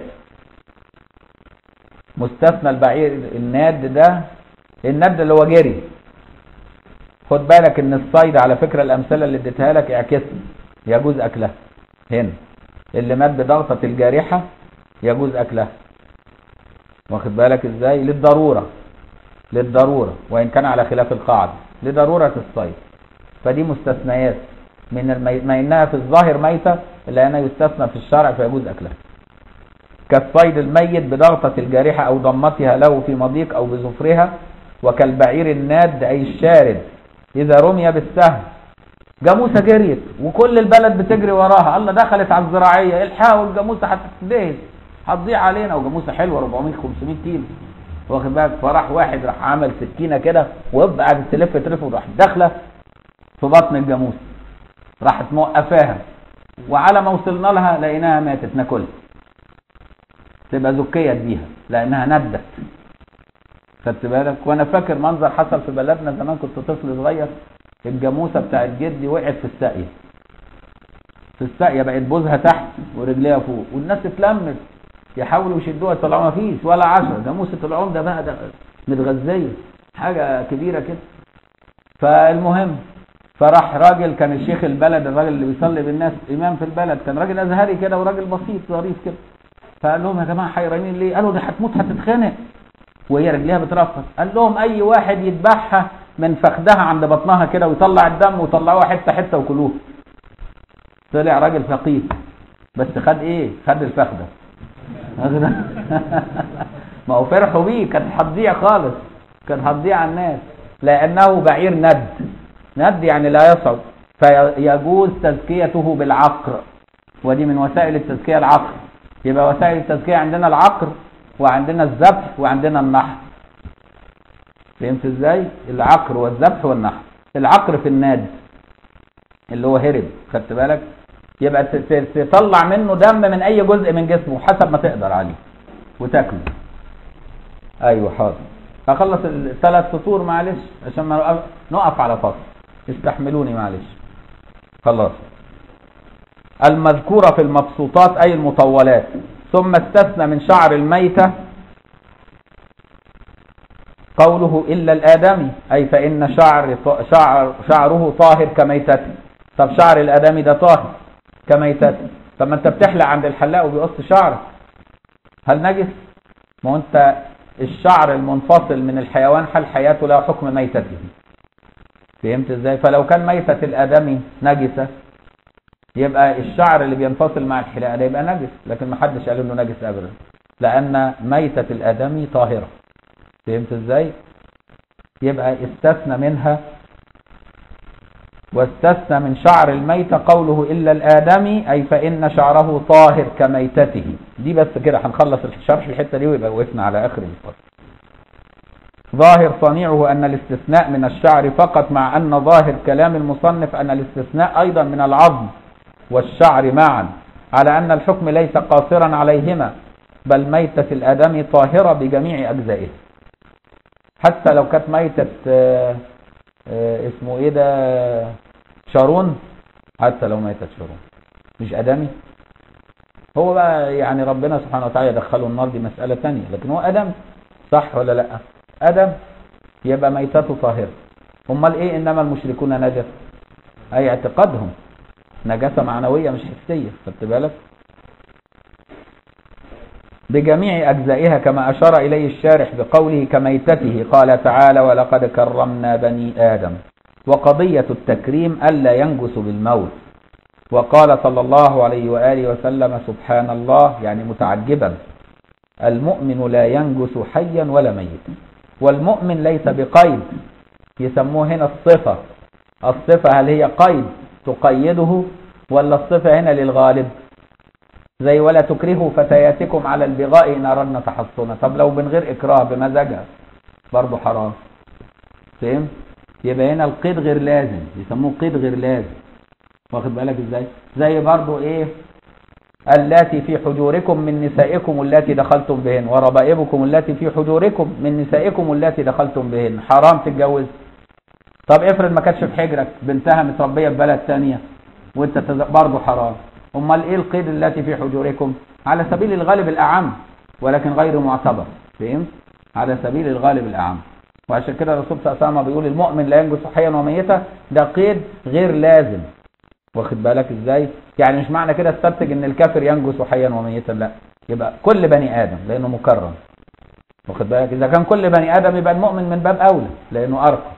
مستثنى البعير الناد ده الناد اللي هو جري خد بالك ان الصيد على فكرة الامثلة اللي اديتها لك اعكسها يجوز اكلها هنا اللي مات بضغطة الجارحة يجوز اكلها واخد بالك ازاي للضرورة للضرورة وان كان على خلاف القاعدة لضرورة الصيد فدي مستثنيات من المي... ما انها في الظاهر ميتة الا انها يستثنى في الشرع فيجوز اكلها كالصيد الميت بضغطة الجارحة او ضمتها له في مضيق او بظفرها وكالبعير الناد اي الشارد اذا رمي بالسهم جاموسه جريت وكل البلد بتجري وراها الله دخلت على الزراعيه الحقوا الجاموسه هتتبهد هتضيع علينا وجاموسه حلوه 400 500 كيلو واخد بالك فراح واحد راح عمل سكينه كده وقعد قعدت تلف تلف وراح داخله في بطن الجاموسه راحت موقفاها وعلى ما وصلنا لها لقيناها ماتت ناكلها تبقى زكيت بيها لانها ندت خدت بالك وانا فاكر منظر حصل في بلدنا زمان كنت طفل صغير الجاموسه بتاعت جدي وقعت في الساقيه في الساقيه بقت بوزها تحت ورجليها فوق والناس اتلمت يحاولوا يشدوها يطلعوها مفيش ولا عشرة جاموسه العمده بقى ده متغذيه حاجه كبيره كده فالمهم فراح راجل كان الشيخ البلد الراجل اللي بيصلي بالناس امام في البلد كان راجل ازهري كده وراجل بسيط ظريف كده فقال لهم يا جماعه حيرانين ليه؟ قالوا دي هتموت هتتخنق وهي رجليها بترفض قال لهم اي واحد يذبحها من فخدها عند بطنها كده ويطلع الدم ويطلعوها حته حته وكلوها طلع راجل فقيه بس خد ايه خد الفخده ما هو فرحوا بيه كانت هتضيع خالص كانت هتضيع على الناس لانه بعير ند ند يعني لا يصعد فيجوز تزكيته بالعقر ودي من وسائل التزكيه العقر يبقى وسائل التزكيه عندنا العقر وعندنا الذبح وعندنا النحر فهمت ازاي العقر والذبح والنحر العقر في الناد اللي هو هرب خدت بالك يبقى ت- ت- تطلع منه دم من اي جزء من جسمه حسب ما تقدر عليه وتاكله ايوه حاضر اخلص الثلاث سطور معلش عشان ما نقف- نقف على فصل استحملوني معلش خلاص المذكورة في المبسوطات أي المطولات ثم استثنى من شعر الميتة قوله إلا الآدمي أي فإن شعر شعر شعره طاهر كميتته طب شعر الآدمي ده طاهر كميتته طب ما أنت بتحلق عند الحلاق وبيقص شعرك هل نجس ما انت الشعر المنفصل من الحيوان حال حياته له حكم ميتته فهمت ازاي فلو كان ميتة الادمي نجسة يبقى الشعر اللي بينفصل مع الحلاقة ده يبقى نجس لكن ما حدش قال انه نجس ابدا لان ميتة الادمي طاهرة فهمت ازاي يبقى استثنى منها واستثنى من شعر الميتة قوله إلا الآدمي أي فإن شعره طاهر كميتته دي بس كده هنخلص الشرح الحتة دي ويبقى وقفنا على آخر الفصل ظاهر صنيعه أن الاستثناء من الشعر فقط مع أن ظاهر كلام المصنف أن الاستثناء أيضا من العظم والشعر معا على أن الحكم ليس قاصرا عليهما بل ميتة الآدمي طاهرة بجميع أجزائه حتى لو كانت ميتة آه، آه، اسمه ايه ده شارون حتى لو ميتة شارون مش ادمي هو بقى يعني ربنا سبحانه وتعالى يدخله النار دي مسألة تانية لكن هو ادم صح ولا لا ادم يبقى ميتته طاهرة امال ايه انما المشركون نجس اي اعتقادهم نجاسة معنوية مش حسية خدت بالك بجميع أجزائها كما أشار إليه الشارح بقوله كميتته قال تعالى ولقد كرمنا بني آدم وقضية التكريم ألا ينجس بالموت وقال صلى الله عليه وآله وسلم سبحان الله يعني متعجبا المؤمن لا ينجس حيا ولا ميتا والمؤمن ليس بقيد يسموه هنا الصفة الصفة هل هي قيد تقيده ولا الصفة هنا للغالب زي ولا تكرهوا فتياتكم على البغاء ان اردنا تحصنا طب لو من غير اكراه بمزاجها برضه حرام فهم يبقى هنا القيد غير لازم يسموه قيد غير لازم واخد بالك ازاي زي برضه ايه اللاتي في حجوركم من نسائكم اللاتي دخلتم بهن وربائبكم اللاتي في حجوركم من نسائكم اللاتي دخلتم بهن حرام تتجوز طب افرض ما كانتش في حجرك بنتها متربيه في بلد ثانيه وانت برضه حرام امال ايه القيد التي في حجوركم على سبيل الغالب الاعم ولكن غير معتبر فهمت على سبيل الغالب الاعم وعشان كده الرسول صلى الله عليه وسلم بيقول المؤمن لا ينجس حيا وميتا ده قيد غير لازم واخد بالك ازاي يعني مش معنى كده استنتج ان الكافر ينجس حيا وميتا لا يبقى كل بني ادم لانه مكرم واخد بالك اذا كان كل بني ادم يبقى المؤمن من باب اولى لانه ارقى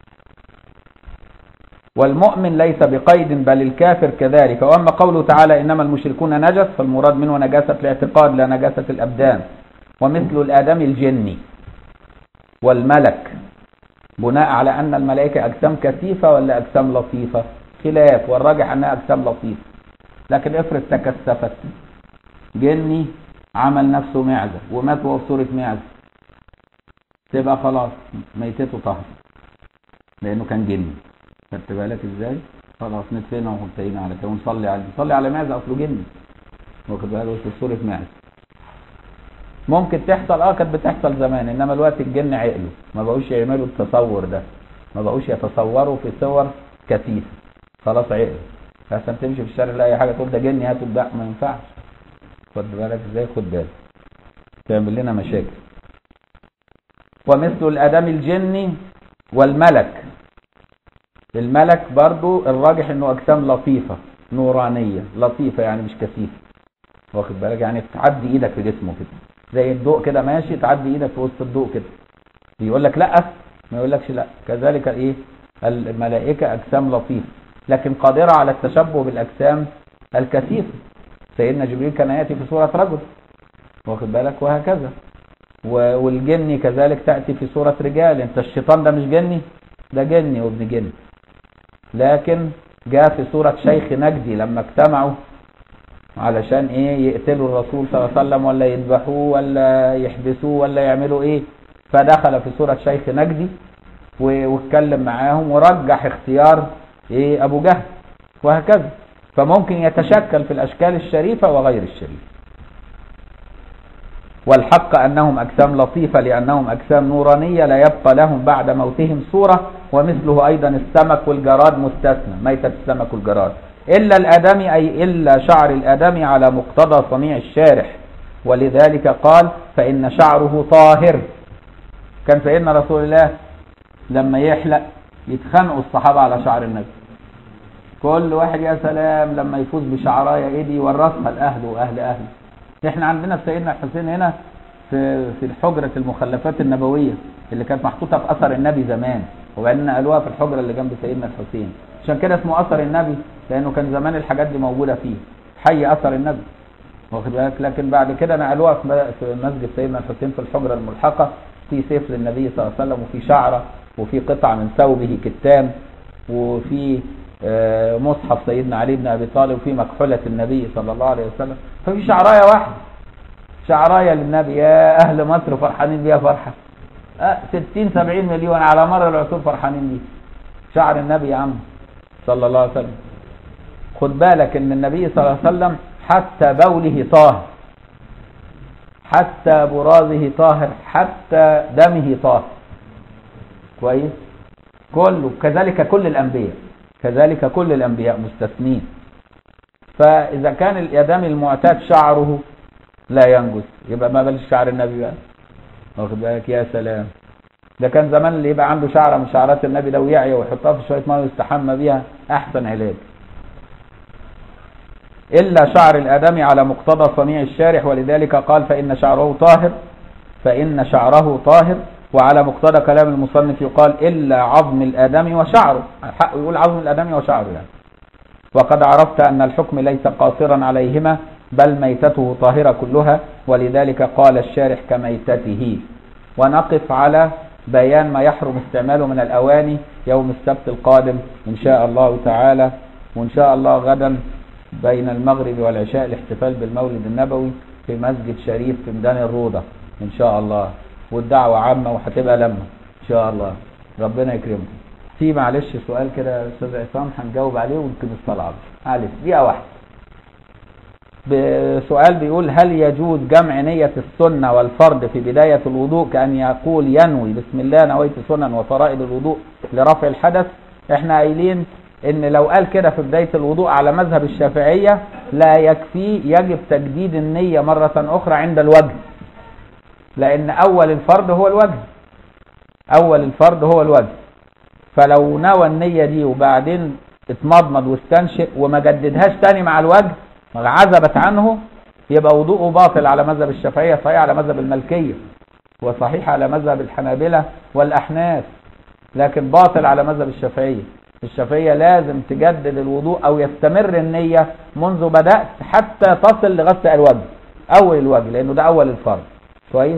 والمؤمن ليس بقيد بل الكافر كذلك وأما قوله تعالى إنما المشركون نجس فالمراد منه نجاسة الاعتقاد لا نجاسة الأبدان ومثل الآدم الجني والملك بناء على أن الملائكة أجسام كثيفة ولا أجسام لطيفة خلاف والراجح أنها أجسام لطيفة لكن افرض تكثفت جني عمل نفسه معزة ومات وهو في صورة معزة تبقى خلاص ميتته طهر لأنه كان جني خدت بالك ازاي خلاص ندفنه وانتهينا على كده ونصلي عليه نصلي على معزه اصله جن واخد بالك في صوره معزه ممكن تحصل اه كانت بتحصل زمان انما الوقت الجن عقله ما بقوش يعملوا التصور ده ما بقوش يتصوروا في صور كثيفه خلاص عقل عشان تمشي في الشارع لاقي حاجه تقول ده جني هاتوا الباع ما ينفعش خد بالك ازاي خد بالك تعمل لنا مشاكل ومثل الادم الجني والملك الملك برضو الراجح انه اجسام لطيفة نورانية لطيفة يعني مش كثيفة واخد بالك يعني تعدي ايدك في جسمه كده زي الضوء كده ماشي تعدي ايدك في وسط الضوء كده يقول لك لا ما يقولكش لا كذلك ايه الملائكة اجسام لطيفة لكن قادرة على التشبه بالاجسام الكثيفة سيدنا جبريل كان ياتي في صورة رجل واخد بالك وهكذا والجن كذلك تأتي في صورة رجال انت الشيطان ده مش جني ده جني وابن جن لكن جاء في سورة شيخ نجدي لما اجتمعوا علشان ايه يقتلوا الرسول صلى الله عليه وسلم ولا يذبحوه ولا يحبسوه ولا يعملوا ايه فدخل في سورة شيخ نجدي واتكلم معاهم ورجح اختيار ايه ابو جهل وهكذا فممكن يتشكل في الاشكال الشريفة وغير الشريفة والحق أنهم أجسام لطيفة لأنهم أجسام نورانية لا يبقى لهم بعد موتهم صورة ومثله أيضا السمك والجراد مستثنى ميتة السمك والجراد إلا الآدمي أي إلا شعر الآدمي على مقتضى صنيع الشارح ولذلك قال فإن شعره طاهر كان سيدنا رسول الله لما يحلق يتخانقوا الصحابة على شعر النبي كل واحد يا سلام لما يفوز بشعرايه ايدي يورثها لاهله واهل اهله احنا عندنا في سيدنا الحسين هنا في في حجرة المخلفات النبوية اللي كانت محطوطة في أثر النبي زمان وبعدين نقلوها في الحجرة اللي جنب سيدنا الحسين عشان كده اسمه أثر النبي لأنه كان زمان الحاجات دي موجودة فيه حي أثر النبي واخد بالك لكن بعد كده نقلوها في مسجد سيدنا الحسين في الحجرة الملحقة في سيف للنبي صلى الله عليه وسلم وفي شعرة وفي قطعة من ثوبه كتان وفي مصحف سيدنا علي بن ابي طالب وفي مكحولة النبي صلى الله عليه وسلم ففي شعرايه واحده شعرايه للنبي يا اهل مصر فرحانين بيها فرحه أه 60 70 مليون على مر العصور فرحانين بيه شعر النبي يا عم صلى الله عليه وسلم خد بالك ان النبي صلى الله عليه وسلم حتى بوله طاهر حتى برازه طاهر حتى دمه طاهر كويس كله كذلك كل الانبياء كذلك كل الانبياء مستثنين فاذا كان الادمي المعتاد شعره لا ينجس يبقى ما بلش شعر النبي بقى واخد بالك يا سلام ده كان زمان اللي يبقى عنده شعره من شعرات النبي ده ويعيا ويحطها في شويه ميه ويستحمى بيها احسن علاج الا شعر الادمي على مقتضى صنيع الشارح ولذلك قال فان شعره طاهر فان شعره طاهر وعلى مقتضى كلام المصنف يقال إلا عظم الآدم وشعره حق يقول عظم الآدم وشعره يعني وقد عرفت أن الحكم ليس قاصرا عليهما بل ميتته طاهرة كلها ولذلك قال الشارح كميتته ونقف على بيان ما يحرم استعماله من الأواني يوم السبت القادم إن شاء الله تعالى وإن شاء الله غدا بين المغرب والعشاء الاحتفال بالمولد النبوي في مسجد شريف في ميدان الروضة إن شاء الله والدعوة عامة وهتبقى لما ان شاء الله ربنا يكرمكم في معلش سؤال كده يا استاذ عصام هنجاوب عليه ويمكن الصلاة معلش دقيقة واحدة بسؤال بيقول هل يجوز جمع نية السنة والفرض في بداية الوضوء كأن يقول ينوي بسم الله نويت سنن وفرائض الوضوء لرفع الحدث احنا قايلين ان لو قال كده في بداية الوضوء على مذهب الشافعية لا يكفي يجب تجديد النية مرة اخرى عند الوجه لان اول الفرض هو الوجه اول الفرض هو الوجه فلو نوى النية دي وبعدين اتمضمض واستنشق وما جددهاش تاني مع الوجه عزبت عنه يبقى وضوءه باطل على مذهب الشافعية صحيح على مذهب الملكية وصحيح على مذهب الحنابلة والأحناف لكن باطل على مذهب الشافعية الشافعية لازم تجدد الوضوء أو يستمر النية منذ بدأت حتى تصل لغسل الوجه أول الوجه لأنه ده أول الفرض كويس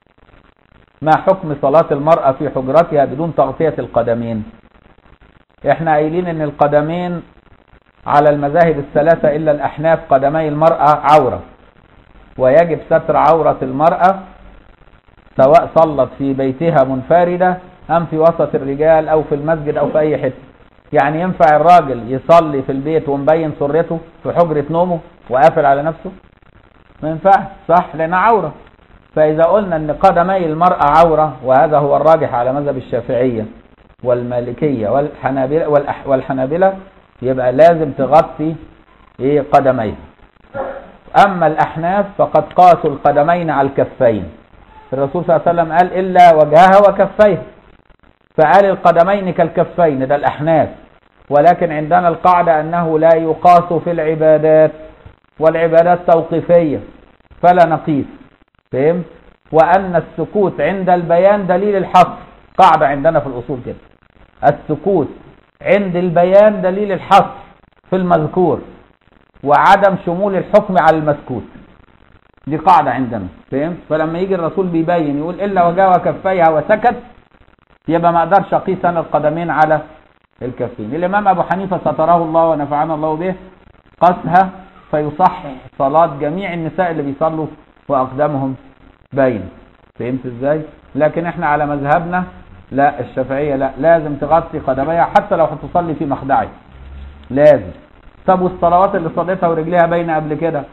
ما حكم صلاة المرأة في حجرتها بدون تغطية القدمين احنا قايلين ان القدمين على المذاهب الثلاثة الا الاحناف قدمي المرأة عورة ويجب ستر عورة المرأة سواء صلت في بيتها منفردة ام في وسط الرجال او في المسجد او في اي حتة يعني ينفع الراجل يصلي في البيت ومبين سرته في حجرة نومه وقافل على نفسه ما ينفعش صح لانها عورة فإذا قلنا أن قدمي المرأة عورة وهذا هو الراجح على مذهب الشافعية والمالكية والحنابلة, والحنابلة يبقى لازم تغطي إيه قدميها أما الأحناف فقد قاسوا القدمين على الكفين الرسول صلى الله عليه وسلم قال إلا وجهها وكفيها فقال القدمين كالكفين ده الأحناف ولكن عندنا القاعدة أنه لا يقاس في العبادات والعبادات توقيفية فلا نقيس فهمت وأن السكوت عند البيان دليل الحصر قاعدة عندنا في الأصول كده السكوت عند البيان دليل الحصر في المذكور وعدم شمول الحكم على المسكوت دي قاعدة عندنا فهمت فلما يجي الرسول بيبين يقول إلا وجاء كفيها وسكت يبقى ما اقدرش اقيس انا القدمين على الكفين الامام ابو حنيفه ستره الله ونفعنا الله به قاسها فيصحح صلاه جميع النساء اللي بيصلوا واقدامهم باين فهمت ازاي لكن احنا على مذهبنا لا الشافعيه لا لازم تغطي قدميها حتى لو هتصلي في مخدعك لازم طب والصلوات اللي صليتها ورجليها باينه قبل كده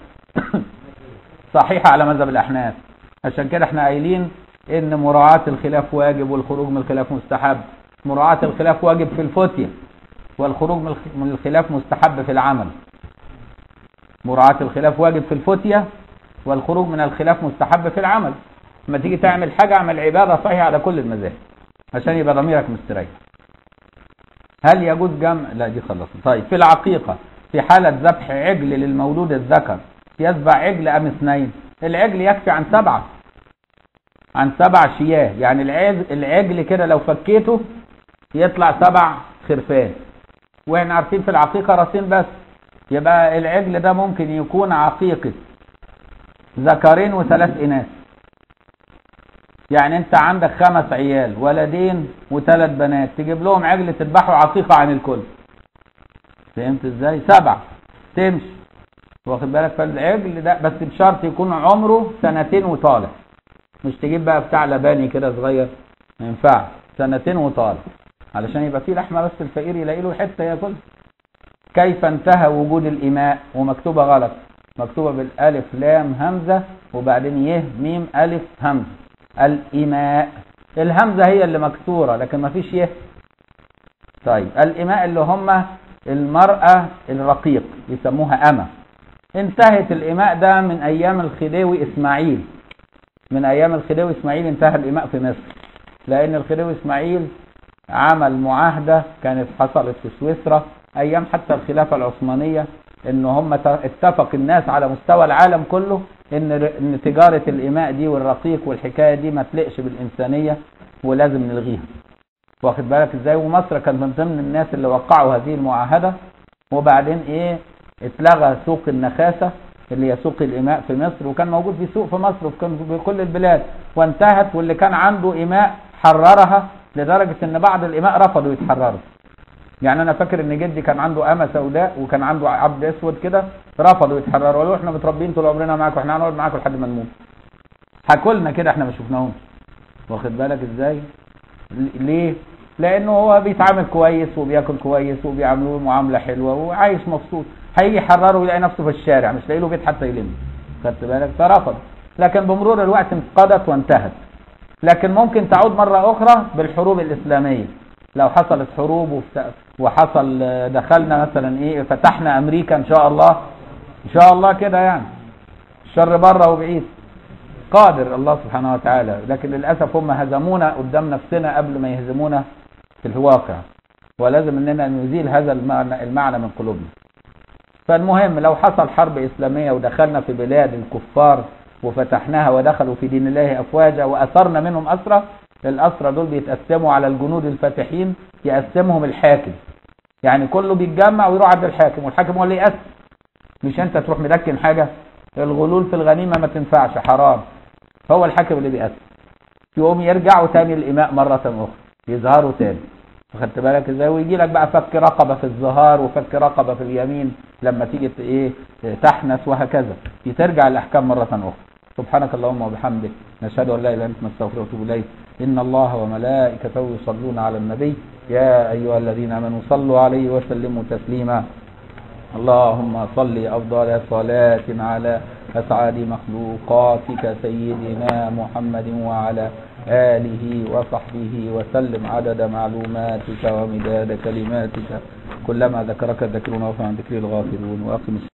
صحيحه على مذهب الاحناف عشان كده احنا قايلين ان مراعاة الخلاف واجب والخروج من الخلاف مستحب مراعاة الخلاف واجب في الفتية والخروج من الخلاف مستحب في العمل مراعاة الخلاف واجب في الفتية والخروج من الخلاف مستحب في العمل لما تيجي تعمل حاجة اعمل عبادة صحيحة على كل المذاهب عشان يبقى ضميرك مستريح هل يجوز جمع لا دي خلصنا طيب في العقيقة في حالة ذبح عجل للمولود الذكر يذبح عجل ام اثنين العجل يكفي عن سبعة عن سبع شياه يعني العجل, العجل كده لو فكيته يطلع سبع خرفان واحنا عارفين في العقيقة راسين بس يبقى العجل ده ممكن يكون عقيقة ذكرين وثلاث اناث يعني انت عندك خمس عيال ولدين وثلاث بنات تجيب لهم عجل تذبحوا عقيقة عن الكل فهمت ازاي سبعة تمشي واخد بالك فالعجل ده بس بشرط يكون عمره سنتين وطالع مش تجيب بقى بتاع لباني كده صغير ما ينفعش سنتين وطالع علشان يبقى فيه لحمه بس الفقير يلاقي له حته ياكل كيف انتهى وجود الإماء ومكتوبة غلط مكتوبة بالالف لام همزة وبعدين يه ميم ألف همزة الإماء الهمزة هي اللي مكسورة لكن ما فيش يه طيب الإماء اللي هم المرأة الرقيق يسموها أمة انتهت الإماء ده من أيام الخديوي إسماعيل من أيام الخديوي إسماعيل انتهى الإماء في مصر لأن الخديوي إسماعيل عمل معاهدة كانت حصلت في سويسرا أيام حتى الخلافة العثمانية ان هم اتفق الناس على مستوى العالم كله ان ان تجاره الاماء دي والرقيق والحكايه دي ما تلقش بالانسانيه ولازم نلغيها واخد بالك ازاي ومصر كان من ضمن الناس اللي وقعوا هذه المعاهده وبعدين ايه اتلغى سوق النخاسه اللي هي سوق الاماء في مصر وكان موجود في سوق في مصر وفي كل البلاد وانتهت واللي كان عنده اماء حررها لدرجه ان بعض الاماء رفضوا يتحرروا يعني انا فاكر ان جدي كان عنده امه سوداء وكان عنده عبد اسود كده رفضوا يتحرروا قالوا احنا متربيين طول عمرنا معاكم احنا هنقعد معاكم لحد ما نموت حكوا كده احنا ما شفناهمش واخد بالك ازاي ليه لانه هو بيتعامل كويس وبياكل كويس وبيعاملوه معامله حلوه وعايش مبسوط هيجي يحرره ويلاقي نفسه في الشارع مش لاقي له بيت حتى يلم خدت بالك فرفض لكن بمرور الوقت انقضت وانتهت لكن ممكن تعود مره اخرى بالحروب الاسلاميه لو حصلت حروب وحصل دخلنا مثلا ايه فتحنا امريكا ان شاء الله ان شاء الله كده يعني الشر بره وبعيد قادر الله سبحانه وتعالى لكن للاسف هم هزمونا قدام نفسنا قبل ما يهزمونا في الواقع ولازم اننا نزيل هذا المعنى, المعنى من قلوبنا فالمهم لو حصل حرب اسلاميه ودخلنا في بلاد الكفار وفتحناها ودخلوا في دين الله افواجا واثرنا منهم اسرى الأسرى دول بيتقسموا على الجنود الفاتحين يقسمهم الحاكم يعني كله بيتجمع ويروح عند الحاكم والحاكم هو اللي يقسم مش انت تروح مدكن حاجة الغلول في الغنيمة ما تنفعش حرام هو الحاكم اللي بيقسم يقوم يرجعوا تاني الإماء مرة أخرى يظهروا تاني فخدت بالك ازاي ويجي لك بقى فك رقبة في الظهار وفك رقبة في اليمين لما تيجي ايه تحنس وهكذا ترجع الأحكام مرة أخرى سبحانك اللهم وبحمدك نشهد أن لا إله إلا أنت نستغفرك ونتوب إليك إن الله وملائكته يصلون على النبي يا أيها الذين آمنوا صلوا عليه وسلموا تسليما اللهم صل أفضل صلاة على أسعد مخلوقاتك سيدنا محمد وعلى آله وصحبه وسلم عدد معلوماتك ومداد كلماتك كلما ذكرك الذكرون وفعن ذكر الغافلون وأقم